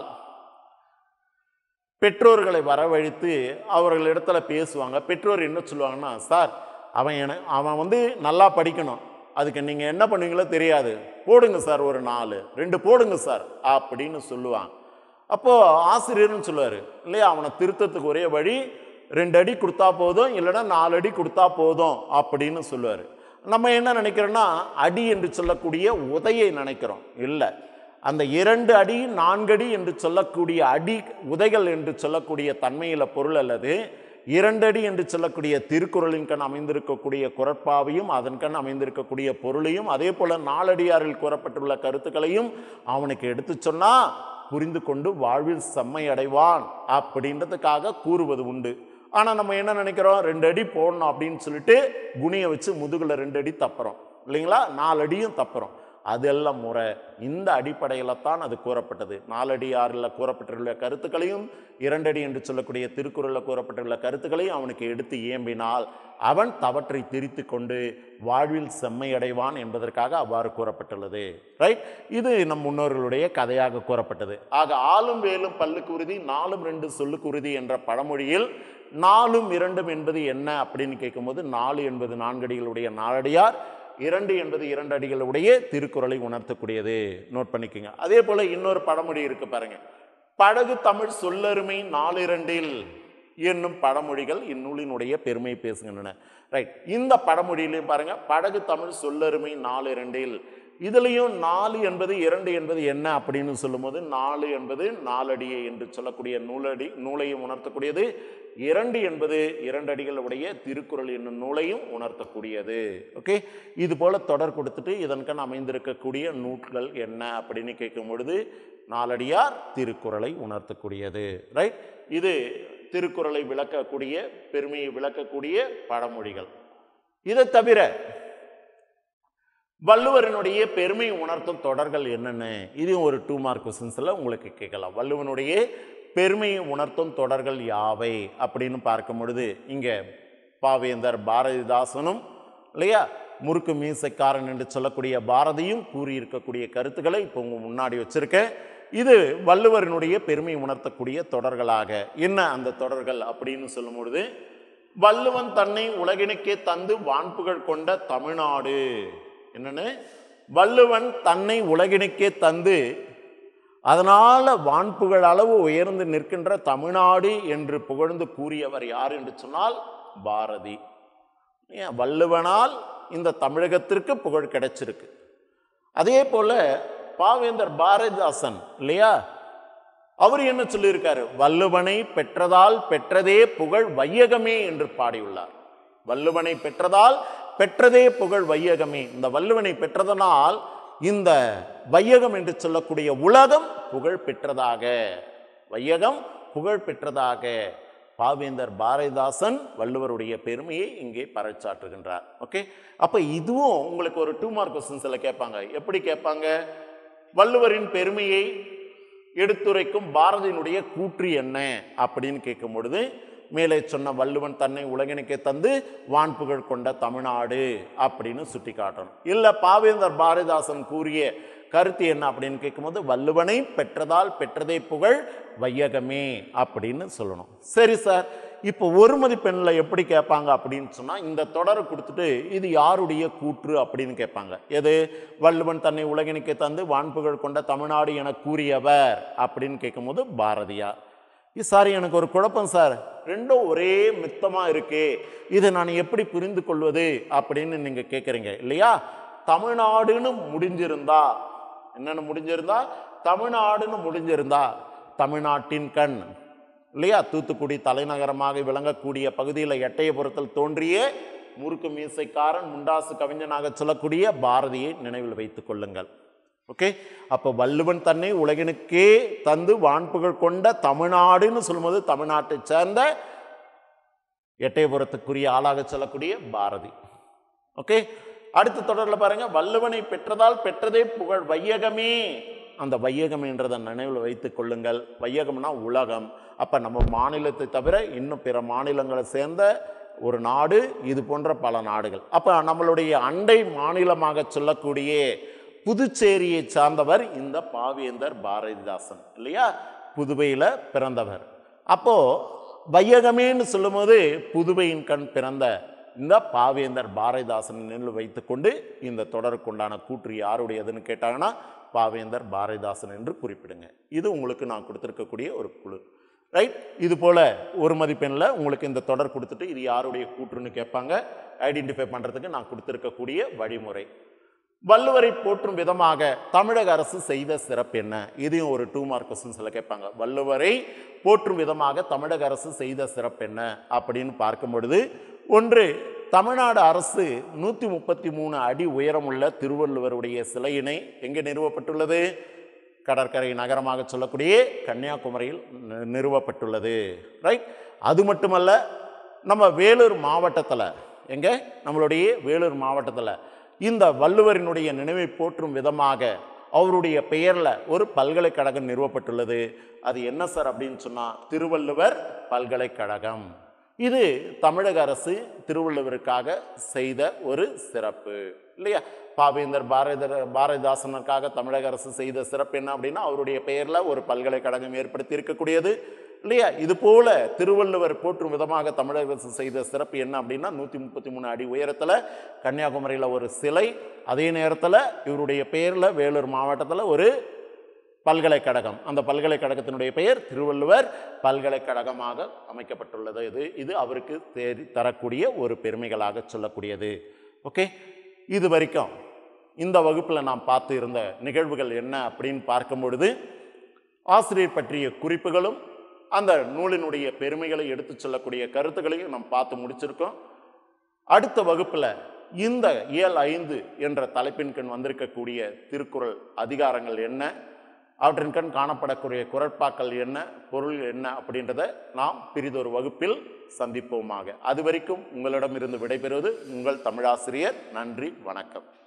பெற்றோர்களை வரவழைத்து அவர்களிடத்துல பேசுவாங்க பெற்றோர் என்ன சொல்லுவாங்கன்னா சார் அவன் என அவன் வந்து நல்லா படிக்கணும் அதுக்கு நீங்கள் என்ன பண்ணுவீங்களோ தெரியாது போடுங்க சார் ஒரு நாலு ரெண்டு போடுங்க சார் அப்படின்னு சொல்லுவாங்க அப்போது ஆசிரியர்னு சொல்லுவார் இல்லையா அவனை திருத்தத்துக்கு ஒரே வழி ரெண்டு அடி கொடுத்தா போதும் இல்லைன்னா நாலு அடி கொடுத்தா போதும் அப்படின்னு சொல்லுவார் நம்ம என்ன நினைக்கிறோன்னா அடி என்று சொல்லக்கூடிய உதையை நினைக்கிறோம் இல்லை அந்த இரண்டு அடி நான்கடி என்று சொல்லக்கூடிய அடி உதைகள் என்று சொல்லக்கூடிய தன்மையில் பொருள் அல்லது இரண்டடி என்று சொல்லக்கூடிய திருக்குறளின் கண் அமைந்திருக்கக்கூடிய குரட்பாவையும் அதன் கண் அமைந்திருக்கக்கூடிய பொருளையும் அதே போல நாலடியாரில் கூறப்பட்டுள்ள கருத்துக்களையும் அவனுக்கு எடுத்து சொன்னா புரிந்து கொண்டு வாழ்வில் செம்மை அடைவான் அப்படின்றதுக்காக கூறுவது உண்டு ஆனால் நம்ம என்ன நினைக்கிறோம் ரெண்டு அடி போடணும் அப்படின்னு சொல்லிட்டு குனியை வச்சு முதுகில் ரெண்டு அடி தப்புறோம் இல்லைங்களா நாலு அடியும் தப்புறோம் அதெல்லாம் முறை இந்த அடிப்படையில் தான் அது கூறப்பட்டது நாலடி ஆறில் கூறப்பட்டுள்ள கருத்துக்களையும் இரண்டடி என்று சொல்லக்கூடிய திருக்குறளில் கூறப்பட்டுள்ள கருத்துக்களையும் அவனுக்கு எடுத்து இயம்பினால் அவன் தவற்றை திரித்து கொண்டு வாழ்வில் செம்மையடைவான் என்பதற்காக அவ்வாறு கூறப்பட்டுள்ளது ரைட் இது நம் முன்னோர்களுடைய கதையாக கூறப்பட்டது ஆக ஆளும் வேலும் பல்லுக்கு உறுதி நாலும் ரெண்டு சொல்லுக்கு உறுதி என்ற பழமொழியில் நாலும் இரண்டும் என்பது என்ன அப்படின்னு கேட்கும்போது நாலு என்பது நான்கடிகளுடைய நாலடியார் இரண்டு என்பது இரண்டு அடிகளுடைய திருக்குறளை உணர்த்தக்கூடியது நோட் பண்ணிக்கோங்க அதே போல இன்னொரு பழமொழி இருக்கு பாருங்க படகு தமிழ் சொல்லருமை நாலிரண்டில் என்னும் பழமொழிகள் இந்நூலினுடைய பெருமை பேசுகின்றன ரைட் இந்த பழமொழியிலையும் பாருங்க படகு தமிழ் சொல்லருமை நாலிரண்டில் இதுலேயும் நாலு என்பது இரண்டு என்பது என்ன அப்படின்னு சொல்லும்போது நாலு என்பது நாலடியை என்று சொல்லக்கூடிய நூலடி நூலையும் உணர்த்தக்கூடியது இரண்டு என்பது இரண்டு அடிகளுடைய திருக்குறள் என்னும் நூலையும் உணர்த்தக்கூடியது ஓகே இது போல தொடர் கொடுத்துட்டு இதன்கண் அமைந்திருக்கக்கூடிய நூல்கள் என்ன அப்படின்னு கேட்கும் பொழுது நாலடியார் திருக்குறளை உணர்த்தக்கூடியது ரைட் இது திருக்குறளை விளக்கக்கூடிய பெருமையை விளக்கக்கூடிய பழமொழிகள் இதை தவிர வள்ளுவரனுடைய பெருமை உணர்த்தும் தொடர்கள் என்னென்ன இதுவும் ஒரு டூ மார்க் கொஸ்டின்ஸில் உங்களுக்கு கேட்கலாம் வள்ளுவனுடைய பெருமையை உணர்த்தும் தொடர்கள் யாவை அப்படின்னு பார்க்கும் பொழுது இங்கே பாவேந்தர் பாரதிதாசனும் இல்லையா முறுக்கு மீசைக்காரன் என்று சொல்லக்கூடிய பாரதியும் கூறியிருக்கக்கூடிய கருத்துக்களை இப்போ உங்க முன்னாடி வச்சிருக்கேன் இது வள்ளுவரினுடைய பெருமை உணர்த்தக்கூடிய தொடர்களாக என்ன அந்த தொடர்கள் அப்படின்னு சொல்லும் பொழுது வள்ளுவன் தன்னை உலகினுக்கே தந்து வான்புகழ் கொண்ட தமிழ்நாடு என்னன்னு வள்ளுவன் தன்னை உலகினுக்கே தந்து அதனால வான்புகழ் அளவு உயர்ந்து நிற்கின்ற தமிழ்நாடு என்று புகழ்ந்து கூறியவர் யார் என்று சொன்னால் பாரதி ஏன் வள்ளுவனால் இந்த தமிழகத்திற்கு புகழ் கிடைச்சிருக்கு அதே போல பாவேந்தர் பாரதிதாசன் இல்லையா அவர் என்ன சொல்லியிருக்காரு வள்ளுவனை பெற்றதால் பெற்றதே புகழ் வையகமே என்று பாடியுள்ளார் வள்ளுவனை பெற்றதால் பெற்றதே புகழ் வையகமே இந்த வள்ளுவனை பெற்றதனால் இந்த வையகம் என்று சொல்லக்கூடிய உலகம் புகழ் பெற்றதாக வையகம் புகழ் பெற்றதாக பாவேந்தர் பாரதிதாசன் வள்ளுவருடைய பெருமையை இங்கே பறைச்சாற்றுகின்றார் ஓகே அப்போ இதுவும் உங்களுக்கு ஒரு டூ மார்க் கொஸ்டின்ஸில் கேட்பாங்க எப்படி கேட்பாங்க வள்ளுவரின் பெருமையை எடுத்துரைக்கும் பாரதியினுடைய கூற்று என்ன அப்படின்னு கேட்கும் பொழுது மேலே சொன்ன வள்ளுவன் தன்னை உலகினுக்கே தந்து வான்புகழ் கொண்ட தமிழ்நாடு அப்படின்னு சுட்டி காட்டணும் இல்லை பாவேந்தர் பாரதிதாசன் கூறிய கருத்து என்ன அப்படின்னு கேட்கும்போது வள்ளுவனை பெற்றதால் பெற்றதே புகழ் வையகமே அப்படின்னு சொல்லணும் சரி சார் இப்போ ஒரு மதிப்பெண்ணில் எப்படி கேட்பாங்க அப்படின்னு சொன்னால் இந்த தொடரை கொடுத்துட்டு இது யாருடைய கூற்று அப்படின்னு கேட்பாங்க எது வள்ளுவன் தன்னை உலகினுக்கே தந்து வான்புகழ் கொண்ட தமிழ்நாடு என கூறியவர் அப்படின்னு கேட்கும்போது பாரதியார் இது சார் எனக்கு ஒரு குழப்பம் சார் ரெண்டும் ஒரே மித்தமாக இருக்கே இதை நான் எப்படி புரிந்து கொள்வது அப்படின்னு நீங்கள் கேட்குறீங்க இல்லையா தமிழ்நாடுன்னு முடிஞ்சிருந்தா என்னென்னு முடிஞ்சிருந்தா தமிழ்நாடுன்னு முடிஞ்சிருந்தா தமிழ்நாட்டின் கண் இல்லையா தூத்துக்குடி தலைநகரமாக விளங்கக்கூடிய பகுதியில் எட்டயபுரத்தில் தோன்றிய முறுக்கு மீசைக்காரன் முண்டாசு கவிஞனாக சொல்லக்கூடிய பாரதியை நினைவில் வைத்துக் கொள்ளுங்கள் ஓகே அப்போ வள்ளுவன் தன்னை உலகினுக்கே தந்து வான்புகழ் கொண்ட தமிழ்நாடுன்னு சொல்லும்போது தமிழ்நாட்டை சேர்ந்த எட்டயபுரத்துக்குரிய ஆளாக சொல்லக்கூடிய பாரதி ஓகே அடுத்த தொடரில் பாருங்க வள்ளுவனை பெற்றதால் பெற்றதே புகழ் வையகமே அந்த வையகம் என்றதை நினைவில் வைத்துக் கொள்ளுங்கள் வையகம்னா உலகம் அப்போ நம்ம மாநிலத்தை தவிர இன்னும் பிற மாநிலங்களை சேர்ந்த ஒரு நாடு இது போன்ற பல நாடுகள் அப்போ நம்மளுடைய அண்டை மாநிலமாக சொல்லக்கூடிய புதுச்சேரியை சார்ந்தவர் இந்த பாவேந்தர் பாரதிதாசன் இல்லையா புதுவையில் பிறந்தவர் அப்போ வையகமேன்னு சொல்லும்போது புதுவையின் கண் பிறந்த இந்த பாவேந்தர் பாரதிதாசன் நினைவில் வைத்துக்கொண்டு இந்த தொடருக்குண்டான கூற்று யாருடையதுன்னு கேட்டாங்கன்னா பாவேந்தர் பாரதிதாசன் என்று குறிப்பிடுங்க இது உங்களுக்கு நான் கொடுத்துருக்கக்கூடிய ஒரு குழு ரைட் இது போல் ஒரு மதிப்பெண்ணில் உங்களுக்கு இந்த தொடர் கொடுத்துட்டு இது யாருடைய கூற்றுன்னு கேட்பாங்க ஐடென்டிஃபை பண்ணுறதுக்கு நான் கொடுத்துருக்கக்கூடிய வழிமுறை வள்ளுவரை போற்றும் விதமாக தமிழக அரசு செய்த சிறப்பு என்ன இதையும் ஒரு டூ மார்க் கொஸ்டின்ஸில் கேட்பாங்க வள்ளுவரை போற்றும் விதமாக தமிழக அரசு செய்த சிறப்பு என்ன அப்படின்னு பார்க்கும் பொழுது ஒன்று தமிழ்நாடு அரசு நூற்றி முப்பத்தி மூணு அடி உயரமுள்ள திருவள்ளுவருடைய சிலையினை எங்கே நிறுவப்பட்டுள்ளது கடற்கரை நகரமாக சொல்லக்கூடிய கன்னியாகுமரியில் நி- நிறுவப்பட்டுள்ளது ரைட் அது மட்டுமல்ல நம்ம வேலூர் மாவட்டத்தில் எங்க நம்மளுடைய வேலூர் மாவட்டத்தில் இந்த வள்ளுவரினுடைய நினைவை போற்றும் விதமாக அவருடைய பெயரில் ஒரு பல்கலைக்கழகம் நிறுவப்பட்டுள்ளது அது என்ன சார் அப்படின்னு சொன்னால் திருவள்ளுவர் பல்கலைக்கழகம் இது தமிழக அரசு திருவள்ளுவருக்காக செய்த ஒரு சிறப்பு இல்லையா பாவேந்தர் பாரதிதர் பாரதிதாசனுக்காக தமிழக அரசு செய்த சிறப்பு என்ன அப்படின்னா அவருடைய பெயரில் ஒரு பல்கலைக்கழகம் ஏற்படுத்தி இருக்கக்கூடியது இல்லையா இது போல திருவள்ளுவர் போற்றும் விதமாக தமிழக அரசு செய்த சிறப்பு என்ன அப்படின்னா நூற்றி முப்பத்தி மூணு அடி உயரத்தில் கன்னியாகுமரியில் ஒரு சிலை அதே நேரத்தில் இவருடைய பெயரில் வேலூர் மாவட்டத்தில் ஒரு பல்கலைக்கழகம் அந்த பல்கலைக்கழகத்தினுடைய பெயர் திருவள்ளுவர் பல்கலைக்கழகமாக அமைக்கப்பட்டுள்ளது இது இது அவருக்கு தேடி தரக்கூடிய ஒரு பெருமைகளாக சொல்லக்கூடியது ஓகே இது வரைக்கும் இந்த வகுப்பில் நாம் பார்த்து இருந்த நிகழ்வுகள் என்ன அப்படின்னு பார்க்கும் பொழுது ஆசிரியர் பற்றிய குறிப்புகளும் அந்த நூலினுடைய பெருமைகளை எடுத்துச் சொல்லக்கூடிய கருத்துக்களையும் நாம் பார்த்து முடிச்சிருக்கோம் அடுத்த வகுப்பில் இந்த இயல் ஐந்து என்ற தலைப்பின் கண் வந்திருக்கக்கூடிய திருக்குறள் அதிகாரங்கள் என்ன அவற்றின் கண் காணப்படக்கூடிய குரட்பாக்கள் என்ன பொருள் என்ன அப்படின்றத நாம் பிரிதொரு வகுப்பில் சந்திப்போமாக அது வரைக்கும் உங்களிடமிருந்து விடைபெறுவது உங்கள் தமிழாசிரியர் நன்றி வணக்கம்